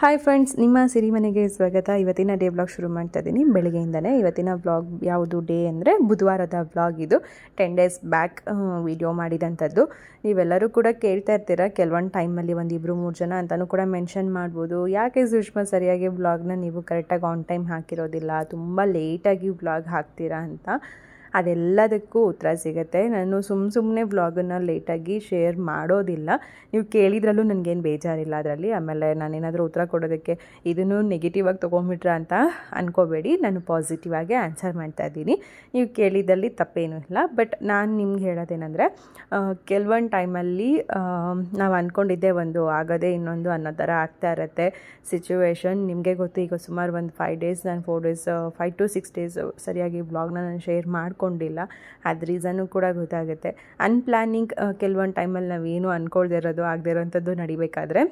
Hi friends ನಿಮ್ಮ ಸಿರಿಮನೆಗೆ ಸ್ವಾಗತ ಇವತ್ತಿನ ಡೇ ಬ್ಲಾಗ್ ಶುರು ಮಾಡ್ತಾ ಇದ್ದೀನಿ ಬೆಳಗ್ಗೆಯಿಂದನೇ ಇವತ್ತಿನ ಬ್ಲಾಗ್ ಯಾವುದು ಡೇ ಅಂದರೆ ಬುಧವಾರದ ಬ್ಲಾಗ್ ಇದು ಟೆನ್ ಡೇಸ್ ಬ್ಯಾಕ್ ವಿಡಿಯೋ ಮಾಡಿದಂಥದ್ದು ನೀವೆಲ್ಲರೂ ಕೂಡ ಕೇಳ್ತಾ ಇರ್ತೀರ ಕೆಲವೊಂದು ಟೈಮಲ್ಲಿ ಒಂದು ಇಬ್ಬರು ಮೂರು ಜನ ಅಂತಲೂ ಕೂಡ ಮೆನ್ಷನ್ ಮಾಡ್ಬೋದು ಯಾಕೆ ಸುಷ್ಮಾ ಸರಿಯಾಗಿ ಬ್ಲಾಗ್ನ ನೀವು ಕರೆಕ್ಟಾಗಿ ಆನ್ ಟೈಮ್ ಹಾಕಿರೋದಿಲ್ಲ ತುಂಬ ಲೇಟಾಗಿ ಬ್ಲಾಗ್ ಹಾಕ್ತೀರಾ ಅಂತ ಅದೆಲ್ಲದಕ್ಕೂ ಉತ್ತರ ಸಿಗುತ್ತೆ ನಾನು ಸುಮ್ಮ ಸುಮ್ಮನೆ ಬ್ಲಾಗನ್ನು ಲೇಟಾಗಿ ಶೇರ್ ಮಾಡೋದಿಲ್ಲ ನೀವು ಕೇಳಿದ್ರಲ್ಲೂ ನನಗೇನು ಬೇಜಾರಿಲ್ಲ ಅದರಲ್ಲಿ ಆಮೇಲೆ ನಾನೇನಾದರೂ ಉತ್ತರ ಕೊಡೋದಕ್ಕೆ ಇದನ್ನು ನೆಗೆಟಿವ್ ಆಗಿ ತೊಗೊಂಬಿಟ್ರ ಅಂತ ಅನ್ಕೋಬೇಡಿ ನಾನು ಪಾಸಿಟಿವ್ ಆಗಿ ಆನ್ಸರ್ ಮಾಡ್ತಾ ಇದ್ದೀನಿ ನೀವು ಕೇಳಿದಲ್ಲಿ ತಪ್ಪೇನೂ ಇಲ್ಲ ಬಟ್ ನಾನು ನಿಮ್ಗೆ ಹೇಳೋದೇನೆಂದರೆ ಕೆಲವೊಂದು ಟೈಮಲ್ಲಿ ನಾವು ಅಂದ್ಕೊಂಡಿದ್ದೆ ಒಂದು ಆಗೋದೇ ಇನ್ನೊಂದು ಅನ್ನೋ ಥರ ಆಗ್ತಾ ಇರುತ್ತೆ ಸಿಚುವೇಶನ್ ನಿಮಗೆ ಗೊತ್ತು ಈಗ ಸುಮಾರು ಒಂದು ಫೈವ್ ಡೇಸ್ ನಾನು four days five to six days ಸರಿಯಾಗಿ ಬ್ಲಾಗ್ನ ನಾನು ಶೇರ್ ಮಾಡ್ಕೊಂಡಿಲ್ಲ ಅದು ರೀಸನ್ನು ಕೂಡ ಗೊತ್ತಾಗುತ್ತೆ ಅನ್ಪ್ಲಾನಿಂಗ್ ಕೆಲವೊಂದು ಟೈಮಲ್ಲಿ ನಾವು ಏನು ಅಂದ್ಕೊಳ್ದೇ ಇರೋದು ಆಗದೇ ಇರೋವಂಥದ್ದು ನಡಿಬೇಕಾದ್ರೆ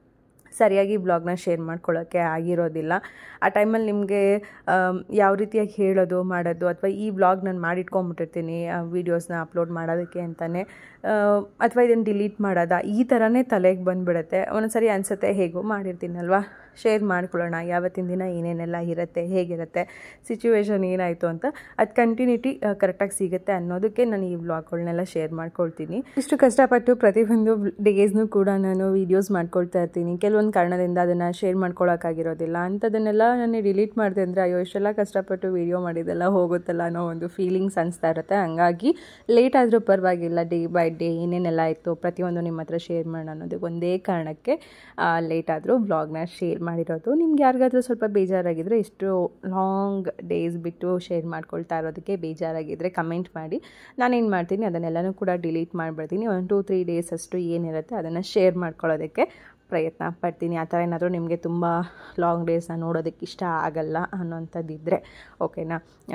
ಸರಿಯಾಗಿ ಬ್ಲಾಗ್ನ ಶೇರ್ ಮಾಡ್ಕೊಳ್ಳೋಕ್ಕೆ ಆಗಿರೋದಿಲ್ಲ ಆ ಟೈಮಲ್ಲಿ ನಿಮಗೆ ಯಾವ ರೀತಿಯಾಗಿ ಹೇಳೋದು ಮಾಡೋದು ಅಥವಾ ಈ ಬ್ಲಾಗ್ ನಾನು ಮಾಡಿಟ್ಕೊಂಬಿಟ್ಟಿರ್ತೀನಿ ವೀಡಿಯೋಸ್ನ ಅಪ್ಲೋಡ್ ಮಾಡೋದಕ್ಕೆ ಅಂತಲೇ ಅಥವಾ ಇದನ್ನು ಡಿಲೀಟ್ ಮಾಡೋದಾ ಈ ಥರನೇ ತಲೆಗೆ ಬಂದುಬಿಡುತ್ತೆ ಒಂದೊಂದ್ಸರಿ ಅನಿಸುತ್ತೆ ಹೇಗೋ ಮಾಡಿರ್ತೀನಲ್ವಾ ಶೇರ್ ಮಾಡ್ಕೊಳ್ಳೋಣ ಯಾವತ್ತಿನ ದಿನ ಏನೇನೆಲ್ಲ ಇರುತ್ತೆ ಹೇಗಿರುತ್ತೆ ಸಿಚುವೇಶನ್ ಏನಾಯಿತು ಅಂತ ಅದು ಕಂಟಿನ್ಯೂಟಿ ಕರೆಕ್ಟಾಗಿ ಸಿಗುತ್ತೆ ಅನ್ನೋದಕ್ಕೆ ನಾನು ಈ ಬ್ಲಾಗ್ಗಳನ್ನೆಲ್ಲ ಶೇರ್ ಮಾಡ್ಕೊಳ್ತೀನಿ ಇಷ್ಟು ಕಷ್ಟಪಟ್ಟು ಪ್ರತಿಯೊಂದು ಡೇಸ್ನೂ ಕೂಡ ನಾನು ವೀಡಿಯೋಸ್ ಮಾಡ್ಕೊಳ್ತಾ ಇರ್ತೀನಿ ಕೆಲವೊಂದು ಕಾರಣದಿಂದ ಅದನ್ನು ಶೇರ್ ಮಾಡ್ಕೊಳ್ಳೋಕ್ಕಾಗಿರೋದಿಲ್ಲ ಅಂಥದನ್ನೆಲ್ಲ ನಾನು ಡಿಲೀಟ್ ಮಾಡಿದೆ ಅಂದರೆ ಅಯ್ಯೋ ಇಷ್ಟೆಲ್ಲ ಕಷ್ಟಪಟ್ಟು ವೀಡಿಯೋ ಮಾಡಿದ್ದೆಲ್ಲ ಹೋಗುತ್ತಲ್ಲ ಅನ್ನೋ ಒಂದು ಫೀಲಿಂಗ್ಸ್ ಅನಿಸ್ತಾ ಇರುತ್ತೆ ಹಂಗಾಗಿ ಲೇಟ್ ಆದರೂ ಪರವಾಗಿಲ್ಲ ಡೇ ಬೈ ಡೇ ಏನೇನೆಲ್ಲ ಇತ್ತು ಪ್ರತಿಯೊಂದು ನಿಮ್ಮ ಹತ್ರ ಶೇರ್ ಮಾಡೋಣ ಅನ್ನೋದಕ್ಕೆ ಒಂದೇ ಕಾರಣಕ್ಕೆ ಲೇಟ್ ಆದರೂ ಬ್ಲಾಗ್ನ ಶೇರ್ ಮಾಡಿರೋದು ನಿಮ್ಗೆ ಯಾರಿಗಾದ್ರೂ ಸ್ವಲ್ಪ ಬೇಜಾರಾಗಿದ್ದರೆ ಇಷ್ಟು ಲಾಂಗ್ ಡೇಸ್ ಬಿಟ್ಟು ಶೇರ್ ಮಾಡ್ಕೊಳ್ತಾ ಇರೋದಕ್ಕೆ ಬೇಜಾರಾಗಿದ್ದರೆ ಕಮೆಂಟ್ ಮಾಡಿ ನಾನೇನು ಮಾಡ್ತೀನಿ ಅದನ್ನೆಲ್ಲನೂ ಕೂಡ ಡಿಲೀಟ್ ಮಾಡಿಬಿಡ್ತೀನಿ ಒನ್ ಟು ತ್ರೀ ಡೇಸ್ ಅಷ್ಟು ಏನಿರುತ್ತೆ ಅದನ್ನು ಶೇರ್ ಮಾಡ್ಕೊಳ್ಳೋದಕ್ಕೆ ಪ್ರಯತ್ನ ಪಡ್ತೀನಿ ಆ ಥರ ಏನಾದರೂ ನಿಮಗೆ ತುಂಬ ಲಾಂಗ್ ಡೇಸ್ನ ನೋಡೋದಕ್ಕೆ ಇಷ್ಟ ಆಗಲ್ಲ ಅನ್ನೋಂಥದ್ದಿದ್ದರೆ ಓಕೆನಾ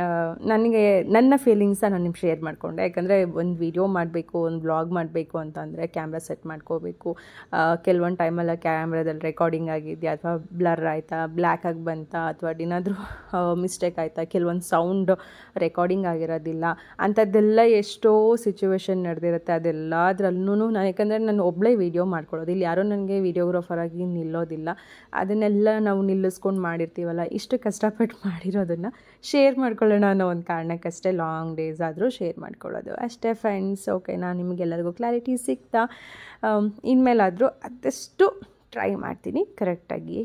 ನನಗೆ ನನ್ನ ಫೀಲಿಂಗ್ಸ ನಾನು ನಿಮ್ಗೆ ಶೇರ್ ಮಾಡಿಕೊಂಡೆ ಯಾಕಂದರೆ ಒಂದು ವಿಡಿಯೋ ಮಾಡಬೇಕು ಒಂದು ಬ್ಲಾಗ್ ಮಾಡಬೇಕು ಅಂತಂದರೆ ಕ್ಯಾಮ್ರಾ ಸೆಟ್ ಮಾಡ್ಕೋಬೇಕು ಕೆಲವೊಂದು ಟೈಮಲ್ಲಿ ಕ್ಯಾಮ್ರಾದಲ್ಲಿ ರೆಕಾರ್ಡಿಂಗ್ ಆಗಿದೆಯಾ ಅಥವಾ ಬ್ಲರ್ ಆಯಿತಾ ಬ್ಲ್ಯಾಕ್ ಆಗಿ ಬಂತಾ ಅಥವಾ ಏನಾದರೂ ಮಿಸ್ಟೇಕ್ ಆಯಿತಾ ಕೆಲವೊಂದು ಸೌಂಡ್ ರೆಕಾರ್ಡಿಂಗ್ ಆಗಿರೋದಿಲ್ಲ ಅಂಥದ್ದೆಲ್ಲ ಎಷ್ಟೋ ಸಿಚುವೇಶನ್ ನಡೆದಿರುತ್ತೆ ಅದೆಲ್ಲದ್ರಲ್ಲೂ ನಾನು ಯಾಕಂದರೆ ನಾನು ಒಬ್ಬಳೇ ವೀಡಿಯೋ ಮಾಡ್ಕೊಳ್ಳೋದು ಇಲ್ಲಿ ಯಾರೋ ನನಗೆ ವೀಡಿಯೋ ಫೋಟೋಗ್ರಾಫರ್ ಆಗಿ ನಿಲ್ಲೋದಿಲ್ಲ ಅದನ್ನೆಲ್ಲ ನಾವು ನಿಲ್ಲಿಸ್ಕೊಂಡು ಮಾಡಿರ್ತೀವಲ್ಲ ಇಷ್ಟು ಕಷ್ಟಪಟ್ಟು ಮಾಡಿರೋದನ್ನು ಶೇರ್ ಮಾಡ್ಕೊಳ್ಳೋಣ ಅನ್ನೋ ಒಂದು ಕಾರಣಕ್ಕಷ್ಟೇ ಲಾಂಗ್ ಡೇಸ್ ಆದರೂ ಶೇರ್ ಮಾಡ್ಕೊಳ್ಳೋದು ಅಷ್ಟೇ ಫ್ರೆಂಡ್ಸ್ ಓಕೆನಾ ನಿಮಗೆಲ್ಲರಿಗೂ ಕ್ಲಾರಿಟಿ ಸಿಗ್ತಾ ಇನ್ಮೇಲಾದರೂ ಆದಷ್ಟು ಟ್ರೈ ಮಾಡ್ತೀನಿ ಕರೆಕ್ಟಾಗಿ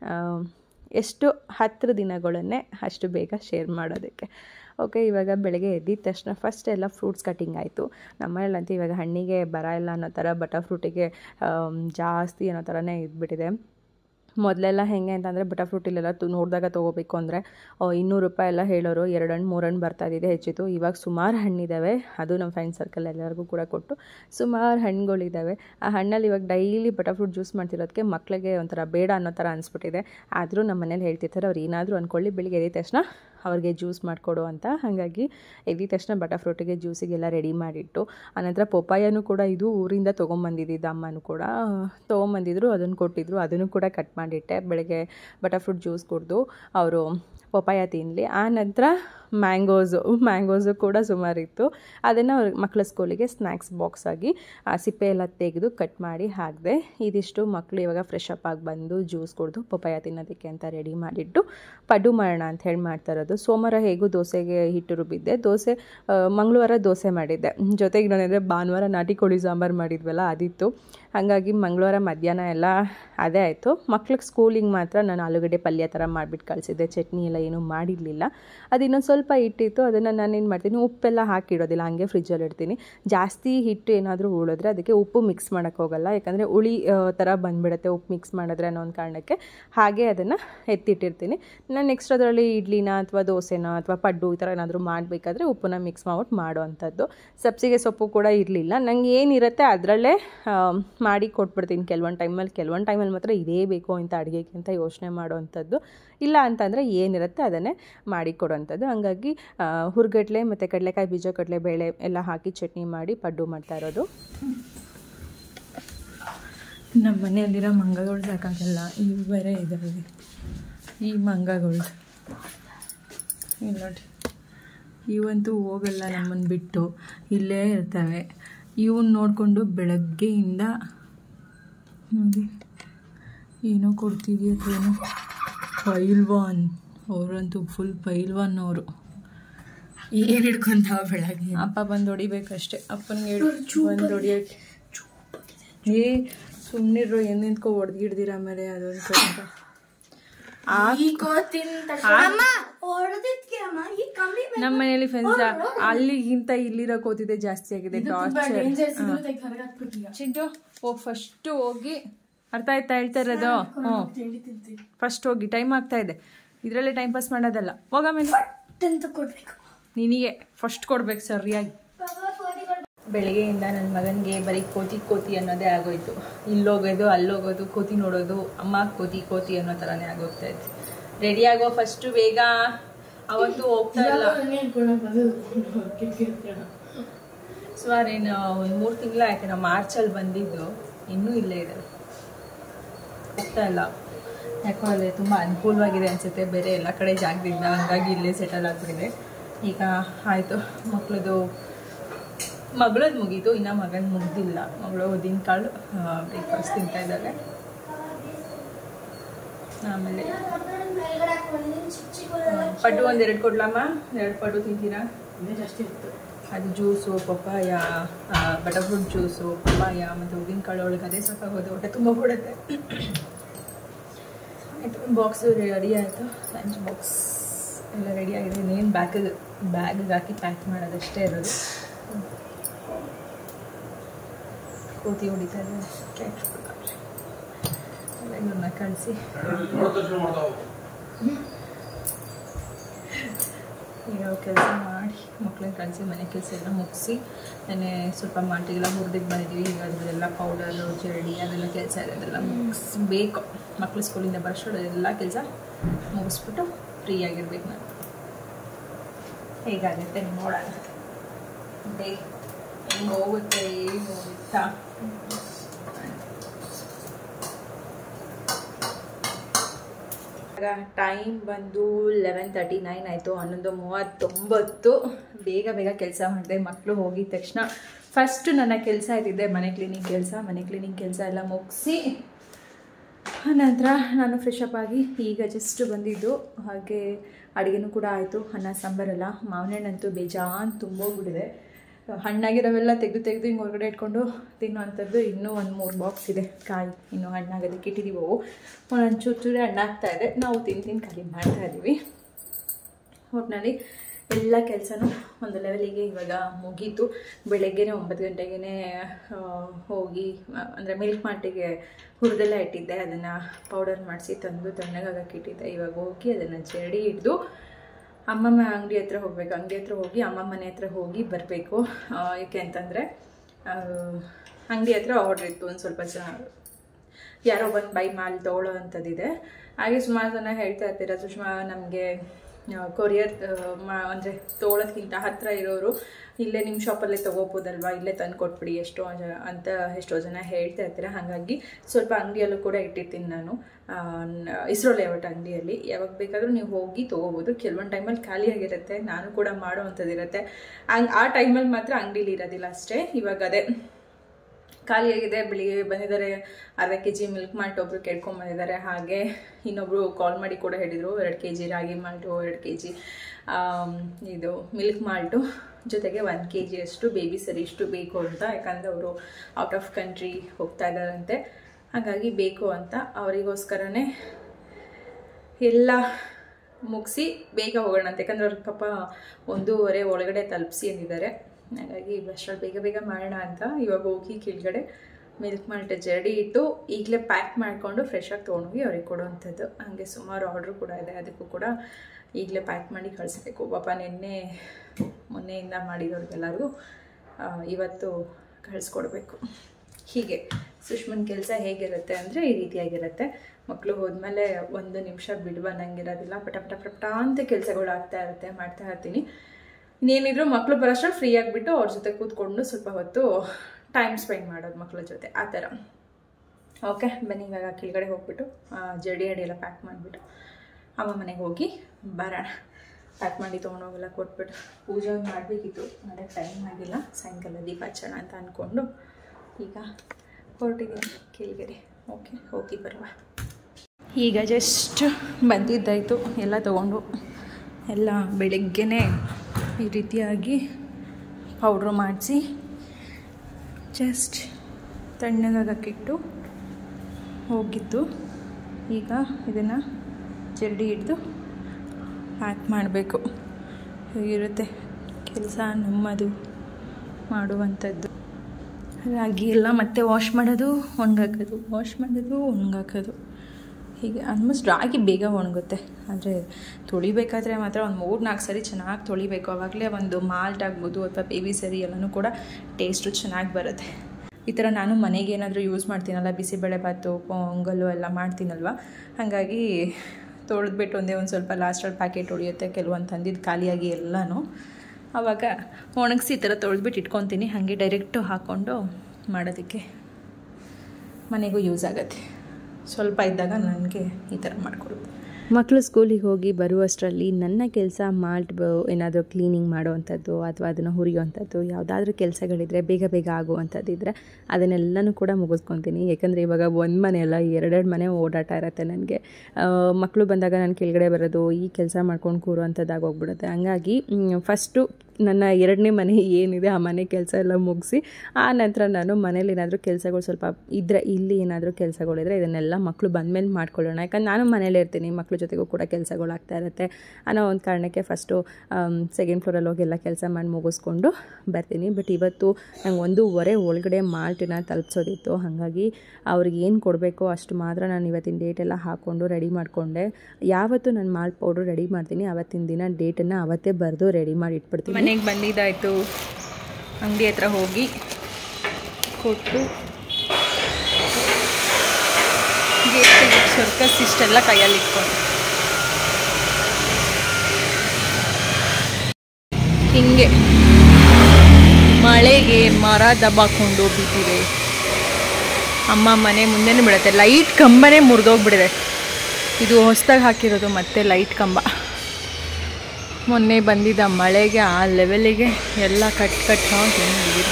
ಎಷ್ಟು ಹತ್ತಿರ ದಿನಗಳನ್ನೇ ಅಷ್ಟು ಬೇಗ ಶೇರ್ ಮಾಡೋದಕ್ಕೆ ಓಕೆ ಇವಾಗ ಬೆಳಗ್ಗೆ ಎದ್ದಿದ ತಕ್ಷಣ ಫಸ್ಟ್ ಎಲ್ಲ ಫ್ರೂಟ್ಸ್ ಕಟ್ಟಿಂಗ್ ಆಯಿತು ನಮ್ಮನೇಲಂತೂ ಇವಾಗ ಹಣ್ಣಿಗೆ ಬರ ಇಲ್ಲ ಅನ್ನೋ ಥರ ಬಟರ್ ಫ್ರೂಟಿಗೆ ಜಾಸ್ತಿ ಅನ್ನೋ ಥರನೇ ಇದ್ಬಿಟ್ಟಿದೆ ಮೊದಲೆಲ್ಲ ಹೆಂಗೆ ಅಂತಂದರೆ ಬಟರ್ ಫ್ರೂಟಿಲೆಲ್ಲ ತು ನೋಡಿದಾಗ ತೊಗೋಬೇಕು ಅಂದರೆ ಇನ್ನೂರು ರೂಪಾಯಿ ಎಲ್ಲ ಹೇಳೋರು ಎರಡು ಹಣ್ಣು ಮೂರು ಹಣ್ಣು ಬರ್ತಾ ಇದ್ದಿದೆ ಹೆಚ್ಚಿತ್ತು ಇವಾಗ ಸುಮಾರು ಹಣ್ಣಿದ್ದಾವೆ ಅದು ನಮ್ಮ ಫ್ರೆಂಡ್ ಸರ್ಕಲ್ ಎಲ್ಲರಿಗೂ ಕೂಡ ಕೊಟ್ಟು ಸುಮಾರು ಹಣ್ಣುಗಳಿದ್ದಾವೆ ಆ ಹಣ್ಣಲ್ಲಿ ಇವಾಗ ಡೈಲಿ ಬಟರ್ ಫ್ರೂಟ್ ಜ್ಯೂಸ್ ಮಾಡ್ತಿರೋದಕ್ಕೆ ಮಕ್ಕಳಿಗೆ ಒಂಥರ ಬೇಡ ಅನ್ನೋ ಥರ ಅನಿಸ್ಬಿಟ್ಟಿದೆ ಆದರೂ ನಮ್ಮ ಮನೇಲಿ ಹೇಳ್ತಿರ್ತಾರೆ ಅವ್ರು ಏನಾದರೂ ಅಂದ್ಕೊಳ್ಳಿ ಬೆಳಿಗ್ಗೆ ಎದ್ದ ತಕ್ಷಣ ಅವ್ರಿಗೆ ಜ್ಯೂಸ್ ಮಾಡಿಕೊಡು ಅಂತ ಹಾಗಾಗಿ ಎದ್ದ ತಕ್ಷಣ ಬಟರ್ ಫ್ರೂಟಿಗೆ ಜ್ಯೂಸಿಗೆಲ್ಲ ರೆಡಿ ಮಾಡಿಟ್ಟು ಆನಂತರ ಪೊಪಾಯನೂ ಕೂಡ ಇದು ಊರಿಂದ ತೊಗೊಂಬಂದಿದ್ದಿದ್ದು ಅಮ್ಮನೂ ಕೂಡ ತೊಗೊಂಬಂದಿದ್ರು ಅದನ್ನು ಕೊಟ್ಟಿದ್ರು ಅದನ್ನು ಕೂಡ ಕಟ್ ಮಾಡಿಟ್ಟೆ ಬೆಳಗ್ಗೆ ಬಟರ್ ಫ್ರೂಟ್ ಜ್ಯೂಸ್ ಕುಡಿದು ಅವರು ಪಪಾಯ ತಿನ್ನಲಿ ಆ ನಂತರ ಮ್ಯಾಂಗೋಸು ಮ್ಯಾಂಗೋಸು ಕೂಡ ಸುಮಾರಿತ್ತು ಅದನ್ನು ಅವ್ರ ಮಕ್ಕಳ ಸ್ಕೂಲಿಗೆ ಸ್ನ್ಯಾಕ್ಸ್ ಬಾಕ್ಸ್ ಆಗಿ ಆ ಸಿಪ್ಪೆ ಎಲ್ಲ ತೆಗೆದು ಕಟ್ ಮಾಡಿ ಹಾಕಿದೆ ಇದಿಷ್ಟು ಮಕ್ಕಳು ಇವಾಗ ಫ್ರೆಶ್ ಅಪ್ ಆಗಿ ಬಂದು ಜ್ಯೂಸ್ ಕುಡಿದು ಪಪಾಯ ತಿನ್ನೋದಕ್ಕೆ ಅಂತ ರೆಡಿ ಮಾಡಿಟ್ಟು ಪಡ್ಡು ಮಾಡೋಣ ಅಂತ ಹೇಳಿ ಮಾಡ್ತಾ ಇರೋದು ಸೋಮವಾರ ಹೇಗೂ ದೋಸೆಗೆ ಹಿಟ್ಟು ರುಬ್ಬಿದ್ದೆ ದೋಸೆ ಮಂಗಳವಾರ ದೋಸೆ ಮಾಡಿದ್ದೆ ಜೊತೆಗೆ ನಾನೆಂದರೆ ಭಾನುವಾರ ನಾಟಿ ಕೋಳಿ ಸಾಂಬಾರು ಮಾಡಿದ್ವಲ್ಲ ಅದಿತ್ತು ಹಾಗಾಗಿ ಮಂಗಳವಾರ ಮಧ್ಯಾಹ್ನ ಎಲ್ಲ ಅದೇ ಆಯಿತು ಮಕ್ಳಿಗೆ ಸ್ಕೂಲಿಗೆ ಮಾತ್ರ ನಾನು ಆಲೂಗಡ್ಡೆ ಪಲ್ಯ ಥರ ಮಾಡಿಬಿಟ್ಟು ಕಳಿಸಿದ್ದೆ ಚಟ್ನಿ ಎಲ್ಲ ಏನೂ ಮಾಡಿರಲಿಲ್ಲ ಅದು ಇನ್ನೊಂದು ಸ್ವಲ್ಪ ಹಿಟ್ಟಿತ್ತು ಅದನ್ನು ನಾನೇನು ಮಾಡ್ತೀನಿ ಉಪ್ಪೆಲ್ಲ ಹಾಕಿಡೋದಿಲ್ಲ ಹಂಗೆ ಫ್ರಿಜ್ಜಲ್ಲಿ ಇಡ್ತೀನಿ ಜಾಸ್ತಿ ಹಿಟ್ಟು ಏನಾದರೂ ಉಳಿದ್ರೆ ಅದಕ್ಕೆ ಉಪ್ಪು ಮಿಕ್ಸ್ ಮಾಡೋಕ್ಕೆ ಹೋಗಲ್ಲ ಯಾಕಂದರೆ ಹುಳಿ ಥರ ಬಂದುಬಿಡುತ್ತೆ ಉಪ್ಪು ಮಿಕ್ಸ್ ಮಾಡಿದ್ರೆ ಅನ್ನೋ ಒಂದು ಕಾರಣಕ್ಕೆ ಹಾಗೆ ಅದನ್ನು ಎತ್ತಿಟ್ಟಿರ್ತೀನಿ ನಾನು ನೆಕ್ಸ್ಟ್ ಅದರಲ್ಲಿ ಇಡ್ಲಿನ ಅಥವಾ ದೋಸೆನ ಅಥವಾ ಪಡ್ಡು ಈ ಥರ ಏನಾದರೂ ಮಾಡಬೇಕಾದ್ರೆ ಉಪ್ಪನ್ನ ಮಿಕ್ಸ್ ಮಾಡ್ಬಿಟ್ಟು ಮಾಡೋ ಅಂಥದ್ದು ಸಬ್ಸಿಗೆ ಸೊಪ್ಪು ಕೂಡ ಇರಲಿಲ್ಲ ನಂಗೆ ಏನಿರುತ್ತೆ ಅದರಲ್ಲೇ ಮಾಡಿ ಕೊಟ್ಬಿಡ್ತೀನಿ ಕೆಲವೊಂದು ಟೈಮಲ್ಲಿ ಕೆಲವೊಂದು ಟೈಮಲ್ಲಿ ಮಾತ್ರ ಇದೇ ಬೇಕು ಅಂತ ಅಡುಗೆಗೆ ಅಂತ ಯೋಚನೆ ಮಾಡೋವಂಥದ್ದು ಇಲ್ಲ ಅಂತಂದರೆ ಏನಿರುತ್ತೆ ಅದನ್ನೇ ಮಾಡಿ ಕೊಡೋವಂಥದ್ದು ಹಂಗಾಗಿ ಹುರ್ಗಡ್ಲೆ ಮತ್ತು ಕಡಲೆಕಾಯಿ ಬೀಜ ಕಡಲೆಬೇಳೆ ಎಲ್ಲ ಹಾಕಿ ಚಟ್ನಿ ಮಾಡಿ ಪಡ್ಡು ಮಾಡ್ತಾ ಇರೋದು ನಮ್ಮ ಮನೆಯಲ್ಲಿರೋ ಮಂಗಗಳು ಸಾಕಾಗಲ್ಲ ಇವು ಬೇರೆ ಇದ್ದಾವೆ ಈ ಮಂಗಗಳು ಇಲ್ಲಿ ನೋಡಿ ಇವಂತೂ ಹೋಗಲ್ಲ ನಮ್ಮನ್ನು ಬಿಟ್ಟು ಇಲ್ಲೇ ಇರ್ತವೆ ಇವನ್ನ ನೋಡಿಕೊಂಡು ಬೆಳಗ್ಗೆಯಿಂದ ನೋಡಿ ಏನೋ ಕೊಡ್ತಿದ್ಯಾ ಏನೋ ಪೈಲ್ವಾನ್ ಅವರಂತೂ ಫುಲ್ ಪೈಲ್ವಾನ್ ಅವರು ಏನು ಹಿಡ್ಕೊಂತಾವ ಬೆಳಗ್ಗೆ ಅಪ್ಪ ಬಂದು ಹೊಡಿಬೇಕಷ್ಟೆ ಅಪ್ಪನಿಗೆ ಬಂದು ಹೊಡಿಯೋಕ್ಕೆ ಏ ಸುಮ್ಮನಿರೋ ಏನು ನಿಂತ್ಕೊ ಹೊಡೆದಿಡ್ದಿರ ಆಮೇಲೆ ಅದೊಂದು ಸ್ವಲ್ಪ ನಮ್ಮ ಮನೇಲಿ ಫ್ರೆಂಡ್ಸ್ ಅಲ್ಲಿಗಿಂತ ಇಲ್ಲಿರೋ ಕೋತಿದೆ ಜಾಸ್ತಿ ಆಗಿದೆ ಟಾರ್ಚರ್ ಚಿಂಟು ಹೋಗಿ ಫಸ್ಟ್ ಹೋಗಿ ಅರ್ಥ ಆಯ್ತಾ ಹೇಳ್ತಾ ಇರೋದು ಹ್ಞೂ ಫಸ್ಟ್ ಹೋಗಿ ಟೈಮ್ ಆಗ್ತಾ ಇದೆ ಇದರಲ್ಲೇ ಟೈಮ್ ಪಾಸ್ ಮಾಡೋದಲ್ಲ ಹೋಗಮೇಲೆ ನಿನಗೆ ಫಸ್ಟ್ ಕೊಡ್ಬೇಕು ಸರಿಯಾಗಿ ಬೆಳಿಗ್ಗೆಯಿಂದ ನನ್ನ ಮಗನಿಗೆ ಬರೀ ಕೋತಿ ಕೋತಿ ಅನ್ನೋದೇ ಆಗೋಯ್ತು ಇಲ್ಲೋಗೋದು ಅಲ್ಲೋಗೋದು ಕೋತಿ ನೋಡೋದು ಅಮ್ಮ ಕೋತಿ ಕೋತಿ ಅನ್ನೋ ಥರನೇ ಆಗೋಗ್ತಾ ಇತ್ತು ರೆಡಿ ಆಗೋ ಫಸ್ಟು ಬೇಗ ಅವತ್ತು ಹೋಗ್ತಾ ಇಲ್ಲ ಸುಮಾರು ಏನು ಒಂದು ಮೂರು ತಿಂಗಳು ಆಯ್ತು ನಾವು ಮಾರ್ಚಲ್ಲಿ ಬಂದಿದ್ದು ಇನ್ನೂ ಇಲ್ಲೇ ಇದೆ ಹೋಗ್ತಾ ಇಲ್ಲ ಯಾಕೋ ಅಲ್ಲಿ ತುಂಬ ಅನುಕೂಲವಾಗಿದೆ ಅನಿಸುತ್ತೆ ಬೇರೆ ಎಲ್ಲ ಕಡೆ ಜಾಗದಿಂದ ಹಂಗಾಗಿ ಇಲ್ಲೇ ಸೆಟಲ್ ಆಗಿಬಿಟ್ಟಿದೆ ಈಗ ಆಯಿತು ಮಕ್ಳದು ಮಗಳದ್ದು ಮುಗೀತು ಇನ್ನು ಮಗನ ಮುಗ್ದಿಲ್ಲ ಮಗಳು ಉದ್ದಿನ ಕಾಳು ಬ್ರೇಕ್ಫಾಸ್ಟ್ ತಿಂತಾ ಇದ್ದಾರೆ ಆಮೇಲೆ ಪಡ್ಡು ಒಂದೆರಡು ಕೊಡ್ಲಮ್ಮ ಎರಡು ಪಡ್ಡು ತಿಂತೀರಾ ಅದು juice papaya butter fruit juice papaya ಮತ್ತು ಉದ್ದಿನ ಕಾಳು ಒಳಗೆ ಅದೇ ಸಾಕಾಗೋದು ಹೊಟ್ಟೆ ತುಂಬ ಬಿಡುತ್ತೆ ಆಯಿತು ಬಾಕ್ಸು ರೆಡಿ ಆಯಿತು ಲಂಚ್ ಬಾಕ್ಸ್ ಎಲ್ಲ ರೆಡಿ ಆಗಿದೆ ಇನ್ನೇನು ಬ್ಯಾಗಿಗೆ ಬ್ಯಾಗಿಗೆ ಹಾಕಿ ಪ್ಯಾಕ್ ಮಾಡೋದಷ್ಟೇ ಇರೋದು ಕೋತಿ ಹೊಡಿತಾ ಇದೆ ಎಲ್ಲ ಇವ್ರನ್ನ ಕಳಿಸಿ ಈಗ ಕೆಲಸ ಮಾಡಿ ಮಕ್ಳನ್ನ ಕಳಿಸಿ ಮನೆ ಕೆಲಸ ಎಲ್ಲ ಮುಗಿಸಿ ನೆನೆ ಸ್ವಲ್ಪ ಮಾಟಿಗೆಲ್ಲ ಹುರಿದಿದ್ದು ಬಂದಿದ್ದೀವಿ ಈಗ ಅದರದೆಲ್ಲ ಪೌಡರು ಜರಡಿ ಅದೆಲ್ಲ ಕೆಲಸ ಇರೋದೆಲ್ಲ ಮುಗಿಸ್ಬೇಕು ಮಕ್ಳು ಸ್ಕೂಲಿಂದ ಬರೋಷ್ಟೊಳಗೆಲ್ಲ ಕೆಲಸ ಮುಗಿಸ್ಬಿಟ್ಟು ಫ್ರೀ ಆಗಿರ್ಬೇಕು ನಾನು ಹೇಗಾಗುತ್ತೆ ನೋಡೋಣ ಡೇ ಹೆಂಗೆ ಹೋಗುತ್ತೆ ಏನು ಅಂತ ಇವಾಗ ಟೈಮ್ ಬಂದು ಲೆವೆನ್ ತರ್ಟಿ ನೈನ್ ಆಯಿತು ಹನ್ನೊಂದು ಮೂವತ್ತೊಂಬತ್ತು ಬೇಗ ಬೇಗ ಕೆಲಸ ಮಾಡಿದೆ ಮಕ್ಕಳು ಹೋಗಿದ ತಕ್ಷಣ ಫಸ್ಟ್ ನನ್ನ ಕೆಲಸ ಇದ್ದಿದ್ದೆ ಮನೆ ಕ್ಲೀನಿಂಗ್ ಕೆಲಸ ಮನೆ ಕ್ಲೀನಿಂಗ್ ಕೆಲಸ ಎಲ್ಲ ಮುಗಿಸಿ ನಂತರ ನಾನು ಫ್ರೆಶ್ ಅಪ್ ಆಗಿ ಈಗ ಜಸ್ಟ್ ಬಂದಿದ್ದು ಹಾಗೆ ಅಡುಗೆನೂ ಕೂಡ ಆಯಿತು ಅನ್ನ ಸಾಂಬಾರೆಲ್ಲ ಮಾವಿನ ಹಣ್ಣಂತೂ ಬೇಜಾನ್ ತುಂಬೋಗ್ಬಿಟ್ಟಿದೆ ಹಣ್ಣಾಗಿರೋವೆಲ್ಲ ತೆಗೆದು ತೆಗೆದು ಹಿಂಗೆ ಹೊರಗಡೆ ಇಟ್ಕೊಂಡು ತಿನ್ನೋವಂಥದ್ದು ಇನ್ನೂ ಒಂದು ಮೂರು ಬಾಕ್ಸ್ ಇದೆ ಕಾಯಿ ಇನ್ನೂ ಹಣ್ಣಾಗೋದಕ್ಕೆ ಇಟ್ಟಿದ್ದೀವಿ ಅವು ಒಂದೊಂದು ಚೂರು ಚೂರು ಹಣ್ಣಾಗ್ತಾ ಇದೆ ನಾವು ತಿಂದು ತಿಂದು ಖಾಲಿ ಮಾಡ್ತಾ ಇದ್ದೀವಿ ಒಟ್ಟಿನಲ್ಲಿ ಎಲ್ಲ ಕೆಲಸನೂ ಒಂದು ಲೆವೆಲಿಗೆ ಇವಾಗ ಮುಗೀತು ಬೆಳಗ್ಗೆನೇ ಒಂಬತ್ತು ಗಂಟೆಗೆ ಹೋಗಿ ಅಂದರೆ ಮಿಲ್ಕ್ ಮಾರ್ಟಿಗೆ ಹುರಿದೆಲ್ಲ ಇಟ್ಟಿದ್ದೆ ಅದನ್ನು ಪೌಡರ್ ಮಾಡಿಸಿ ತಂದು ತಣ್ಣಗಾಗಕ್ಕೆ ಇಟ್ಟಿದ್ದೆ ಇವಾಗ ಹೋಗಿ ಅದನ್ನು ಜಡಿ ಹಿಡಿದು ಅಮ್ಮಮ್ಮ ಅಂಗಡಿ ಹತ್ರ ಹೋಗ್ಬೇಕು ಅಂಗಡಿ ಹತ್ರ ಹೋಗಿ ಅಮ್ಮ ಮನೆ ಹತ್ರ ಹೋಗಿ ಬರಬೇಕು ಏಕೆ ಅಂತಂದರೆ ಅಂಗಡಿ ಹತ್ರ ಆರ್ಡ್ರ್ ಇತ್ತು ಒಂದು ಸ್ವಲ್ಪ ಜನ ಯಾರೋ ಬಂದು ಬೈ ಮಾಲ್ ತೊಗೊಳ್ಳೋ ಅಂಥದ್ದಿದೆ ಹಾಗೆ ಸುಮಾರು ಜನ ಹೇಳ್ತಾ ಇರ್ತೀರ ಸುಷ್ಮಾ ನಮಗೆ ಕೊರಿಯರ್ ಮಾ ಅಂದರೆ ತೊಗೊಳೋದ್ಕಿಂತ ಹತ್ತಿರ ಇರೋರು ಇಲ್ಲೇ ನಿಮ್ಮ ಶಾಪಲ್ಲೇ ತೊಗೋಬೋದಲ್ವಾ ಇಲ್ಲೇ ತಂದು ಕೊಟ್ಬಿಡಿ ಎಷ್ಟೋ ಜನ ಅಂತ ಎಷ್ಟೋ ಜನ ಹೇಳ್ತಾ ಇರ್ತೀರ ಹಾಗಾಗಿ ಸ್ವಲ್ಪ ಅಂಗಡಿಯಲ್ಲೂ ಕೂಡ ಇಟ್ಟಿರ್ತೀನಿ ನಾನು ಇಸ್ರೋ ಲೇಔಟ್ ಅಂಗಡಿಯಲ್ಲಿ ಯಾವಾಗ ಬೇಕಾದರೂ ನೀವು ಹೋಗಿ ತೊಗೋಬೋದು ಕೆಲವೊಂದು ಟೈಮಲ್ಲಿ ಖಾಲಿಯಾಗಿರುತ್ತೆ ನಾನು ಕೂಡ ಮಾಡೋ ಅಂಥದ್ದಿರುತ್ತೆ ಹಂಗೆ ಆ ಟೈಮಲ್ಲಿ ಮಾತ್ರ ಅಂಗಡೀಲಿ ಇರೋದಿಲ್ಲ ಅಷ್ಟೇ ಇವಾಗ ಅದೇ ಖಾಲಿಯಾಗಿದೆ ಬೆಳಿಗ್ಗೆ ಬಂದಿದ್ದಾರೆ ಅರ್ಧ ಕೆ ಜಿ ಮಿಲ್ಕ್ ಮಾಲ್ಟ್ ಒಬ್ರು ಕೇಳ್ಕೊಂಬಂದಿದ್ದಾರೆ ಹಾಗೆ ಇನ್ನೊಬ್ರು ಕಾಲ್ ಮಾಡಿ ಕೂಡ ಹೇಳಿದರು ಎರಡು ಕೆ ಜಿ ರಾಗಿ ಮಾಲ್ಟು ಎರಡು ಕೆ ಜಿ ಇದು ಮಿಲ್ಕ್ ಮಾಲ್ಟು ಜೊತೆಗೆ ಒಂದು ಕೆ ಜಿಯಷ್ಟು ಬೇಬಿ ಸರಿ ಇಷ್ಟು ಬೇಕು ಅಂತ ಯಾಕಂದರೆ ಅವರು ಔಟ್ ಆಫ್ ಕಂಟ್ರಿ ಹೋಗ್ತಾ ಇದ್ದಾರಂತೆ ಹಾಗಾಗಿ ಬೇಕು ಅಂತ ಅವರಿಗೋಸ್ಕರನೇ ಎಲ್ಲ ಮುಗಿಸಿ ಬೇಗ ಹೋಗೋಣ ಅಂತ ಯಾಕಂದ್ರೆ ಅವ್ರಿಗೆ ಪಾಪ ಒಂದೂವರೆ ಒಳಗಡೆ ತಲುಪಿಸಿ ಅಂದಿದ್ದಾರೆ ಹಾಗಾಗಿ ಅಷ್ಟರಲ್ಲಿ ಬೇಗ ಬೇಗ ಮಾಡೋಣ ಅಂತ ಇವಾಗ ಹೋಗಿ ಕೆಳಗಡೆ ಮಿಲ್ಕ್ ಮಾಲ್ಟ್ ಜಡಿ ಇಟ್ಟು ಈಗಲೇ ಪ್ಯಾಕ್ ಮಾಡಿಕೊಂಡು ಫ್ರೆಶ್ ಆಗಿ ತೊಗೊಂಡೋಗಿ ಅವ್ರಿಗೆ ಕೊಡೋವಂಥದ್ದು ಹಾಗೆ ಸುಮಾರು ಆರ್ಡ್ರು ಕೂಡ ಇದೆ ಅದಕ್ಕೂ ಕೂಡ ಈಗಲೇ ಪ್ಯಾಕ್ ಮಾಡಿ ಕಳಿಸ್ಬೇಕು ಪಾಪ ನಿನ್ನೆ ಮೊನ್ನೆಯಿಂದ ಮಾಡಿದವ್ರಿಗೆಲ್ಲರಿಗೂ ಇವತ್ತು ಕಳಿಸ್ಕೊಡ್ಬೇಕು ಹೀಗೆ ಸುಷ್ಮನ್ ಕೆಲಸ ಹೇಗಿರುತ್ತೆ ಅಂದರೆ ಈ ರೀತಿಯಾಗಿರುತ್ತೆ ಮಕ್ಕಳು ಹೋದ್ಮೇಲೆ ಒಂದು ನಿಮಿಷ ಬಿಡುವ ನಂಗಿರೋದಿಲ್ಲ ಪಟ ಪಟ ಪಟ ಪಟ ಅಂತ ಕೆಲಸಗಳು ಆಗ್ತಾ ಇರುತ್ತೆ ಮಾಡ್ತಾ ಇರ್ತೀನಿ ಇನ್ನೇನಿದ್ರು ಮಕ್ಕಳು ಬರೋಷ್ಟ್ರಲ್ಲಿ ಫ್ರೀ ಆಗಿಬಿಟ್ಟು ಅವ್ರ ಜೊತೆ ಕೂತ್ಕೊಂಡು ಸ್ವಲ್ಪ ಹೊತ್ತು ಟೈಮ್ ಸ್ಪೆಂಡ್ ಮಾಡೋದು ಮಕ್ಕಳ ಜೊತೆ ಆ ಥರ ಓಕೆ ಬನ್ನಿ ಇವಾಗ ಕೆಳಗಡೆ ಹೋಗ್ಬಿಟ್ಟು ಜಡಿ ಅಡಿ ಎಲ್ಲ ಪ್ಯಾಕ್ ಮಾಡಿಬಿಟ್ಟು ಅಮ್ಮ ಮನೆಗೆ ಹೋಗಿ ಬರೋಣ ಪ್ಯಾಕ್ ಮಾಡಿ ತೊಗೊಂಡೋಗೆಲ್ಲ ಕೊಟ್ಬಿಟ್ಟು ಪೂಜೆ ಮಾಡಬೇಕಿತ್ತು ಆದರೆ ಟೈಮ್ ಆಗಿಲ್ಲ ಸಾಯಂಕಾಲ ದೀಪ ಹಚ್ಚೋಣ ಅಂತ ಅಂದ್ಕೊಂಡು ಈಗ ಹೊರಟಿದ್ದೀನಿ ಕೆಳಗಡೆ ಓಕೆ ಹೋಗಿ ಬರುವ ಈಗ ಜಸ್ಟ್ ಬಂದಿದ್ದಾಯಿತು ಎಲ್ಲ ತೊಗೊಂಡು ಎಲ್ಲ ಬೆಳಗ್ಗೆನೇ ಈ ರೀತಿಯಾಗಿ ಪೌಡ್ರು ಮಾಡಿಸಿ ಜಸ್ಟ್ ತಣ್ಣಗಾಗಕ್ಕಿಟ್ಟು ಹೋಗಿದ್ದು ಈಗ ಇದನ್ನು ಜರಡಿ ಹಿಡಿದು ಪ್ಯಾಕ್ ಮಾಡಬೇಕು ಹೇಗಿರುತ್ತೆ ಕೆಲಸ ನಮ್ಮದು ಮಾಡುವಂಥದ್ದು ರಾಗಿ ಎಲ್ಲ ಮತ್ತೆ ವಾಶ್ ಮಾಡೋದು ಒಣಗಾಕೋದು ವಾಶ್ ಮಾಡೋದು ಒಣಗಾಕೋದು ಹೀಗೆ ಆಲ್ಮೋಸ್ಟ್ ರಾಗಿ ಬೇಗ ಒಣಗುತ್ತೆ ಆದರೆ ತೊಳಿಬೇಕಾದ್ರೆ ಮಾತ್ರ ಒಂದು ಮೂರು ನಾಲ್ಕು ಸರಿ ಚೆನ್ನಾಗಿ ತೊಳಿಬೇಕು ಆವಾಗಲೇ ಒಂದು ಮಾಲ್ಟ್ ಆಗ್ಬೋದು ಅಥವಾ ಬೇಬಿ ಸರಿ ಎಲ್ಲನೂ ಕೂಡ ಟೇಸ್ಟು ಚೆನ್ನಾಗಿ ಬರುತ್ತೆ ಈ ಥರ ನಾನು ಮನೆಗೆ ಏನಾದರೂ ಯೂಸ್ ಮಾಡ್ತೀನಲ್ಲ ಬಿಸಿಬೇಳೆಭಾತು ಪೊಂಗಲ್ಲು ಎಲ್ಲ ಮಾಡ್ತೀನಲ್ವ ಹಾಗಾಗಿ ತೊಳೆದ್ಬಿಟ್ಟು ಒಂದೇ ಒಂದು ಸ್ವಲ್ಪ ಲಾಸ್ಟಲ್ಲಿ ಪ್ಯಾಕೆಟ್ ಹೊಡಿಯುತ್ತೆ ಕೆಲವೊಂದು ತಂದಿದ್ದು ಖಾಲಿಯಾಗಿ ಎಲ್ಲನೂ ಆವಾಗ ಒಣಗಿಸಿ ಈ ಥರ ತೊಳೆದ್ಬಿಟ್ಟು ಇಟ್ಕೊತೀನಿ ಹಾಗೆ ಡೈರೆಕ್ಟು ಹಾಕ್ಕೊಂಡು ಮಾಡೋದಕ್ಕೆ ಮನೆಗೂ ಯೂಸ್ ಆಗುತ್ತೆ ಸ್ವಲ್ಪ ಇದ್ದಾಗ ನನಗೆ ಈ ಥರ ಮಾಡಿಕೊಡುತ್ತೆ ಮಕ್ಕಳು ಸ್ಕೂಲಿಗೆ ಹೋಗಿ ಬರುವಷ್ಟರಲ್ಲಿ ನನ್ನ ಕೆಲಸ ಮಾಲ್ಟ್ ಏನಾದರೂ ಕ್ಲೀನಿಂಗ್ ಮಾಡುವಂಥದ್ದು ಅಥವಾ ಅದನ್ನು ಹುರಿಯುವಂಥದ್ದು ಯಾವುದಾದ್ರೂ ಕೆಲಸಗಳಿದ್ರೆ ಬೇಗ ಬೇಗ ಆಗುವಂಥದ್ದಿದ್ರೆ ಅದನ್ನೆಲ್ಲನೂ ಕೂಡ ಮುಗಿಸ್ಕೊತೀನಿ ಯಾಕಂದರೆ ಇವಾಗ ಒಂದು ಮನೆ ಅಲ್ಲ ಎರಡೆರಡು ಮನೆ ಓಡಾಟ ಇರುತ್ತೆ ನನಗೆ ಮಕ್ಕಳು ಬಂದಾಗ ನಾನು ಕೆಳಗಡೆ ಬರೋದು ಈ ಕೆಲಸ ಮಾಡ್ಕೊಂಡು ಕೂರುವಂಥದ್ದಾಗಿ ಹೋಗ್ಬಿಡುತ್ತೆ ಹಂಗಾಗಿ ಫಸ್ಟು ನನ್ನ ಎರಡನೇ ಮನೆ ಏನಿದೆ ಆ ಮನೆ ಕೆಲಸ ಎಲ್ಲ ಮುಗಿಸಿ ಆ ನಂತರ ನಾನು ಮನೇಲಿ ಏನಾದರೂ ಕೆಲಸಗಳು ಸ್ವಲ್ಪ ಇದ್ದರೆ ಇಲ್ಲಿ ಏನಾದರೂ ಕೆಲಸಗಳಿದ್ರೆ ಇದನ್ನೆಲ್ಲ ಮಕ್ಕಳು ಬಂದಮೇಲೆ ಮಾಡ್ಕೊಳ್ಳೋಣ ಯಾಕಂದ್ರೆ ನಾನು ಮನೇಲೇ ಇರ್ತೀನಿ ಮಕ್ಕಳ ಜೊತೆಗೂ ಕೂಡ ಕೆಲಸಗಳು ಆಗ್ತಾ ಇರುತ್ತೆ ಅನ್ನೋ ಒಂದು ಕಾರಣಕ್ಕೆ ಫಸ್ಟು ಸೆಕೆಂಡ್ ಫ್ಲೋರಲ್ಲಿ ಹೋಗಿ ಎಲ್ಲ ಕೆಲಸ ಮಾಡಿ ಮುಗಿಸ್ಕೊಂಡು ಬರ್ತೀನಿ ಬಟ್ ಇವತ್ತು ನಂಗೆ ಒಂದೂವರೆ ಒಳಗಡೆ ಮಾಲ್ಟನ್ನ ತಲುಪಿಸೋದಿತ್ತು ಹಾಗಾಗಿ ಅವ್ರಿಗೆ ಏನು ಕೊಡಬೇಕೋ ಅಷ್ಟು ಮಾತ್ರ ನಾನು ಇವತ್ತಿನ ಡೇಟೆಲ್ಲ ಹಾಕ್ಕೊಂಡು ರೆಡಿ ಮಾಡಿಕೊಂಡೆ ಯಾವತ್ತು ನಾನು ಮಾಲ್ಟ್ ಪೌಡ್ರ್ ರೆಡಿ ಮಾಡ್ತೀನಿ ಅವತ್ತಿನ ದಿನ ಡೇಟನ್ನು ಅವತ್ತೇ ಬರೆದು ರೆಡಿ ಮಾಡಿ ಇಟ್ಬಿಡ್ತೀನಿ ಮನೆಗೆ ಬಂದಿದ್ದಾಯಿತು ಅಂಗಡಿ ಹತ್ರ ಹೋಗಿ ಕೊಟ್ಟು ಸರ್ಕಸ್ ಇಷ್ಟೆಲ್ಲ ಕೈಯಲ್ಲಿ ಇಟ್ಕೊಂಡು ಹಿಂಗೆ ಮಳೆಗೆ ಮರ ದಬ್ಬಾಕೊಂಡು ಬಿದ್ದಿದೆ ಅಮ್ಮ ಮನೆ ಮುಂದೆನೇ ಬಿಡುತ್ತೆ ಲೈಟ್ ಕಂಬನೇ ಮುರಿದೋಗ್ಬಿಡಿದೆ ಇದು ಹೊಸ್ದಾಗಿ ಹಾಕಿರೋದು ಮತ್ತೆ ಲೈಟ್ ಕಂಬ ಮೊನ್ನೆ ಬಂದಿದ್ದ ಮಳೆಗೆ ಆ ಲೆವೆಲಿಗೆ ಎಲ್ಲ ಕಟ್ ಕಟ್ ಹಿಂಗಿದೆ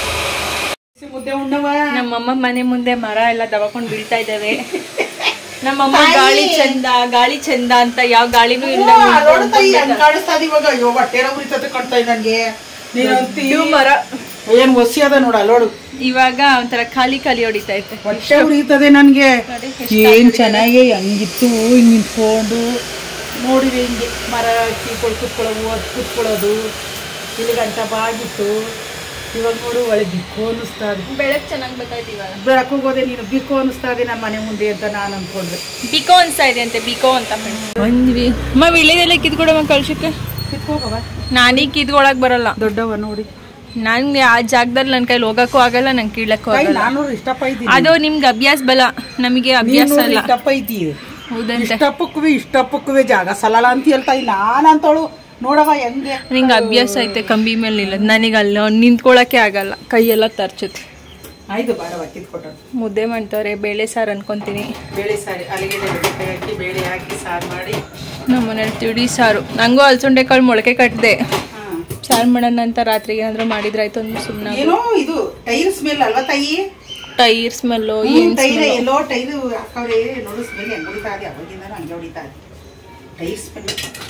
ನಮ್ಮಮ್ಮ ಮನೆ ಮುಂದೆ ಮರ ಎಲ್ಲ ದಬಕೊಂಡು ಬೀಳ್ತಾ ಇದ್ದಾವೆ ನಮ್ಮಮ್ಮ ಗಾಳಿ ಚಂದ ಗಾಳಿ ಚಂದ ಅಂತ ಯಾವ ಗಾಳಿನೂ ಇಲ್ಲ ಕಾಣಿಸ್ತಾ ಇವಾಗ ಅಯ್ಯೋ ಹೊಟ್ಟೆ ಉರಿತತೆ ಕಾಣ್ತಾ ಇದೆ ನನ್ಗೆ ನೀನಂತಿ ಇವು ಮರ ಏನ್ ಒಸಿ ಅದ ನೋಡ ನೋಡು ಇವಾಗ ಒಂಥರ ಖಾಲಿ ಖಾಲಿ ಹೊಡಿತಾ ಐತೆ ಹೊಟ್ಟೆ ಉರಿತದೆ ನನ್ಗೆ ಏನ್ ಚೆನ್ನಾಗಿ ಹಂಗಿತ್ತು ಹಿಂಗ್ ನಿಂತ್ಕೊಂಡು ನೋಡಿರಿ ಹಿಂಗೆ ಮರ ಕೀಳ್ಕೊಂಡು ಕುತ್ಕೊಳ್ಳೋವು ಅದು ಕುತ್ಕೊಳ್ಳೋದು ಇಲ್ಲಿ ಗಂಟ ಬಾಗಿತ್ತು ಇವಾಗ ನೋಡು ಒಳ್ಳೆ ಬಿಕ್ಕು ಅನ್ನಿಸ್ತಾ ಇದೆ ಬೆಳಕ್ ಚೆನ್ನಾಗಿ ಬರ್ತಾಯ್ತು ಇವಾಗ ಬೆಳಕು ಹೋದೆ ನೀನು ಬಿಕ್ಕು ಅನ್ನಿಸ್ತಾ ಇದೆ ನಮ್ಮ ಮನೆ ಮುಂದೆ ಅಂತ ನಾನು ಅನ್ಕೊಂಡ್ರೆ ಬಿಕೋ ಅನ್ಸ್ತಾ ಇದೆ ಅಂತೆ ಬಿಕೋ ಅಂತ ಬಂದ್ವಿ ಅಮ್ಮ ವಿಳೆದೆಲ್ಲ ಕಿತ್ಕೊಡಮ್ಮ ಕಳ್ಸಕ್ಕೆ ಕಿತ್ಕೋಗವ ನಾನೀಗ ಕಿತ್ಕೊಳಕ್ ಬರಲ್ಲ ದೊಡ್ಡವ ನೋಡಿ ನಂಗೆ ಆ ಜಾಗದಲ್ಲಿ ನನ್ನ ಕೈಲಿ ಹೋಗಕ್ಕೂ ಆಗಲ್ಲ ನಂಗೆ ಕೀಳಕ್ಕೂ ಕೈ ಆಗಲ್ಲ ನಾನು ಇಷ್ಟಪ್ಪ ಇದ್ದೀನಿ ಅದು ನಿಮ್ಗೆ ಅಭ್ಯಾಸ ಬಲ ನಮಗೆ ಅಭ್ಯಾಸ ನೀನು ಅಲ್ಲ ಇಷ್ಟಪ್ಪ ಇದ್ದೀಯ ಹೌದಂತೆ ಇಷ್ಟಪ್ಪಕ್ಕುವೆ ಇಷ್ಟಪ್ಪಕ್ಕುವೆ ಜಾಗ ಸಲಲ್ಲ ಅಂತ ಹೇಳ್ತಾ ಇಲ್ಲ ನಾನು ಅಂತವಳು ನೋಡವ ಹೆಂಗೆ ನಿಂಗೆ ಅಭ್ಯಾಸ ಐತೆ ಕಂಬಿ ಮೇಲೆ ನಿಲ್ಲೋದು ನನಗೆ ಅಲ್ಲಿ ನಿಂತ್ಕೊಳಕ್ಕೆ ಆಗಲ್ಲ ಕೈಯೆಲ್ಲ ತರ್ಚುತ್ತೆ ಆಯ್ತು ಬಾರವ ಕಿತ್ಕೊಟ್ಟು ಮುದ್ದೆ ಮಾಡ್ತಾರೆ ಬೇಳೆ ಸಾರು ಅನ್ಕೊಂತೀನಿ ಬೇಳೆ ಸಾರಿ ಅಲ್ಲಿಗೆ ಹಾಕಿ ಬೇಳೆ ಹಾಕಿ ಸಾರು ಮಾಡಿ ನಮ್ಮ ಮನೇಲಿ ತಿಳಿ ಸಾರು ನಂಗೂ ಅಲ್ಸಂಡೆ ಕಾಳು ಮೊಳಕೆ ಕಟ್ಟಿದೆ ಹಾ. ಸಾರು ಮಾಡೋಣ ಅಂತ ರಾತ್ರಿಗೆ ಏನಾದ್ರು ಮಾಡಿದ್ರಾಯ್ತು ಅಂದ್ ಸುಮ್ಮನೆ ಏನೋ ಇದು ಟೈರ್ ಸ್ಮೆಲ್ ಅಲ್ವಾ ತಾಯಿ ಟೈರ್ ಸ್ಮೆಲ್ಲು ಹ್ಮ್, ಏನ್ ಟೈರ್ ಎಲ್ಲೋ ಟೈರ್ ಹಾಕವ್ರೆ ನೋಡು ಸ್ಮೆಲ್ ಹೆಂಗ್ ಹೊಡಿತಾ ಇದೆ ಅವಾಗಿಂದ ಹಂಗೆ ಹೊಡಿತಾ ಇದೆ ಟೈರ್ ಸ್ಮೆಲ್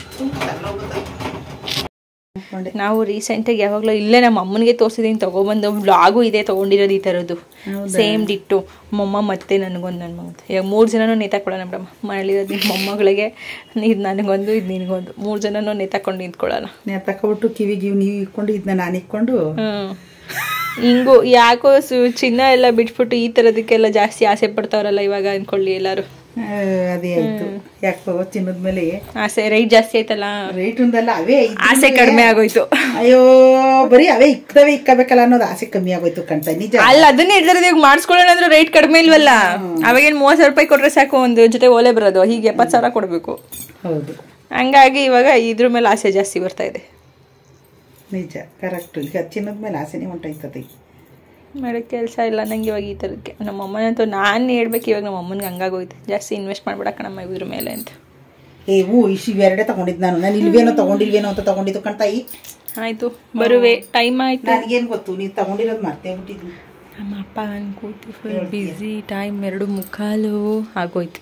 ಅನ್ಕೊಂಡೆ ನಾವು ರೀಸೆಂಟಾಗಿ ಯಾವಾಗಲೂ ಇಲ್ಲೇ ನಮ್ಮ ಅಮ್ಮನಿಗೆ ತೋರಿಸಿದೀನಿ ತೊಗೊಬಂದು ವ್ಲಾಗು ಇದೆ ತೊಗೊಂಡಿರೋದು ಈ ಥರದ್ದು ಸೇಮ್ ಡಿಟ್ಟು ಮೊಮ್ಮ ಮತ್ತೆ ನನಗೊಂದು ನನ್ನ ಮಗ ಈಗ ಮೂರು ಜನನೂ ನೇತಾಕೊಳ್ಳೋಣ ಮೇಡಮ್ ಮನೇಲಿರೋದು ನಿಮ್ಮ ಮೊಮ್ಮಗಳಿಗೆ ಇದು ನನಗೊಂದು ಇದು ನಿನಗೊಂದು ಮೂರು ಜನನೂ ನೇತಾಕೊಂಡು ನಿಂತ್ಕೊಳ್ಳೋಣ ನೇ ತಕೊಬಿಟ್ಟು ಕಿವಿ ಗಿವಿ ನೀವು ಇಕ್ಕೊಂಡು ಇದನ್ನ ನಾನು ಇಕ್ಕೊಂಡು ಹ್ಮ್ ಹಿಂಗು ಯಾಕೋ ಸು ಚಿನ್ನ ಎಲ್ಲ ಬಿಟ್ಬಿಟ್ಟು ಈ ಥರದಕ್ಕೆಲ್ಲ ಜಾಸ್ತಿ ಆಸೆ ಪಡ್ತಾವ್ರಲ್ಲ ಇವಾಗ ಅನ್ಕೊಳ್ಳಿ ಎಲ್ಲರೂ ಆ, ಅದೇ ಆಯ್ತು ಯಾಕೋ ತಿನ್ನದ ಮೇಲೆ ಆಸೆ ರೈಟ್ ಜಾಸ್ತಿ ಆಯ್ತಲ್ಲ ರೇಟ್ ಒಂದಲ್ಲ ಅವೇ ಇದ್ದು ಆಸೆ ಕಡಿಮೆ ಆಗೋಯ್ತು ಅಯ್ಯೋ ಬರೀ ಅವೇ ಇಕ್ಕದವೇ ಇಕ್ಕಬೇಕಲ್ಲ ಅನ್ನೋದು ಆಸೆ ಕಮ್ಮಿ ಆಗೋಯ್ತು ಕಣ್ತಾ ನಿಜ ಅಲ್ಲ ಅದನ್ನೇ ಹೇಳ್ತಾರೆ ಇವಾಗ ಮಾಡಿಸ್ಕೊಳ್ಳೋಣ ಅಂದ್ರೆ ರೇಟ್ ಕಡಿಮೆ ಇಲ್ವಲ್ಲ ಅವಾಗೇನು ಮೂವತ್ತು ಸಾವಿರ ರೂಪಾಯಿ ಕೊಟ್ರೆ ಸಾಕು ಒಂದು ಜೊತೆ ಓಲೆ ಬರೋದು ಹೀಗೆ ಎಪ್ಪತ್ತು ಸಾವಿರ ಕೊಡಬೇಕು ಹೌದು ಹಂಗಾಗಿ ಇವಾಗ ಇದ್ರ ಮೇಲೆ ಆಸೆ ಜಾಸ್ತಿ ಬರ್ತಾ ಇದೆ ನಿಜ ಕರೆಕ್ಟ್ ಈಗ ಚಿನ್ನದ ಮೇಲೆ ಆಸೆನೇ ಹೊಂಟೈತದೆ ಮಾಡೋಕ್ಕೆ ಕೆಲಸ ಇಲ್ಲ ನಂಗೆ ಇವಾಗ ಈ ಥರಕ್ಕೆ ನಮ್ಮ ಅಮ್ಮನಂತೂ ನಾನು ಹೇಳ್ಬೇಕು ಇವಾಗ ನಮ್ಮ ಅಮ್ಮನಿಗೆ ಹಂಗಾಗೋಯ್ತು ಜಾಸ್ತಿ ಇನ್ವೆಸ್ಟ್ ಮಾಡ್ಬಿಡಕ್ಕ ನಮ್ಮ ಇದ್ರ ಮೇಲೆ ಅಂತ ಏ ಹೂ ಇಶ್ ಇವೆರಡೇ ತಗೊಂಡಿದ್ದು ನಾನು ನಾನು ಇಲ್ವೇನೋ ತಗೊಂಡಿಲ್ವೇನೋ ಅಂತ ತಗೊಂಡಿದ್ದು ಕಣ್ತಾಯಿ ಆಯಿತು ಬರುವೆ ಟೈಮ್ ಆಯಿತು ನನಗೇನು ಗೊತ್ತು ನೀನು ತಗೊಂಡಿರೋದು ಮರ್ತೇ ಬಿಟ್ಟಿದ್ವಿ ನಮ್ಮ ಅಪ್ಪ ಅನ್ಕೋತಿ ಫುಲ್ ಬ್ಯುಸಿ ಟೈಮ್ ಎರಡು ಮುಕ್ಕಾಲು ಆಗೋಯ್ತು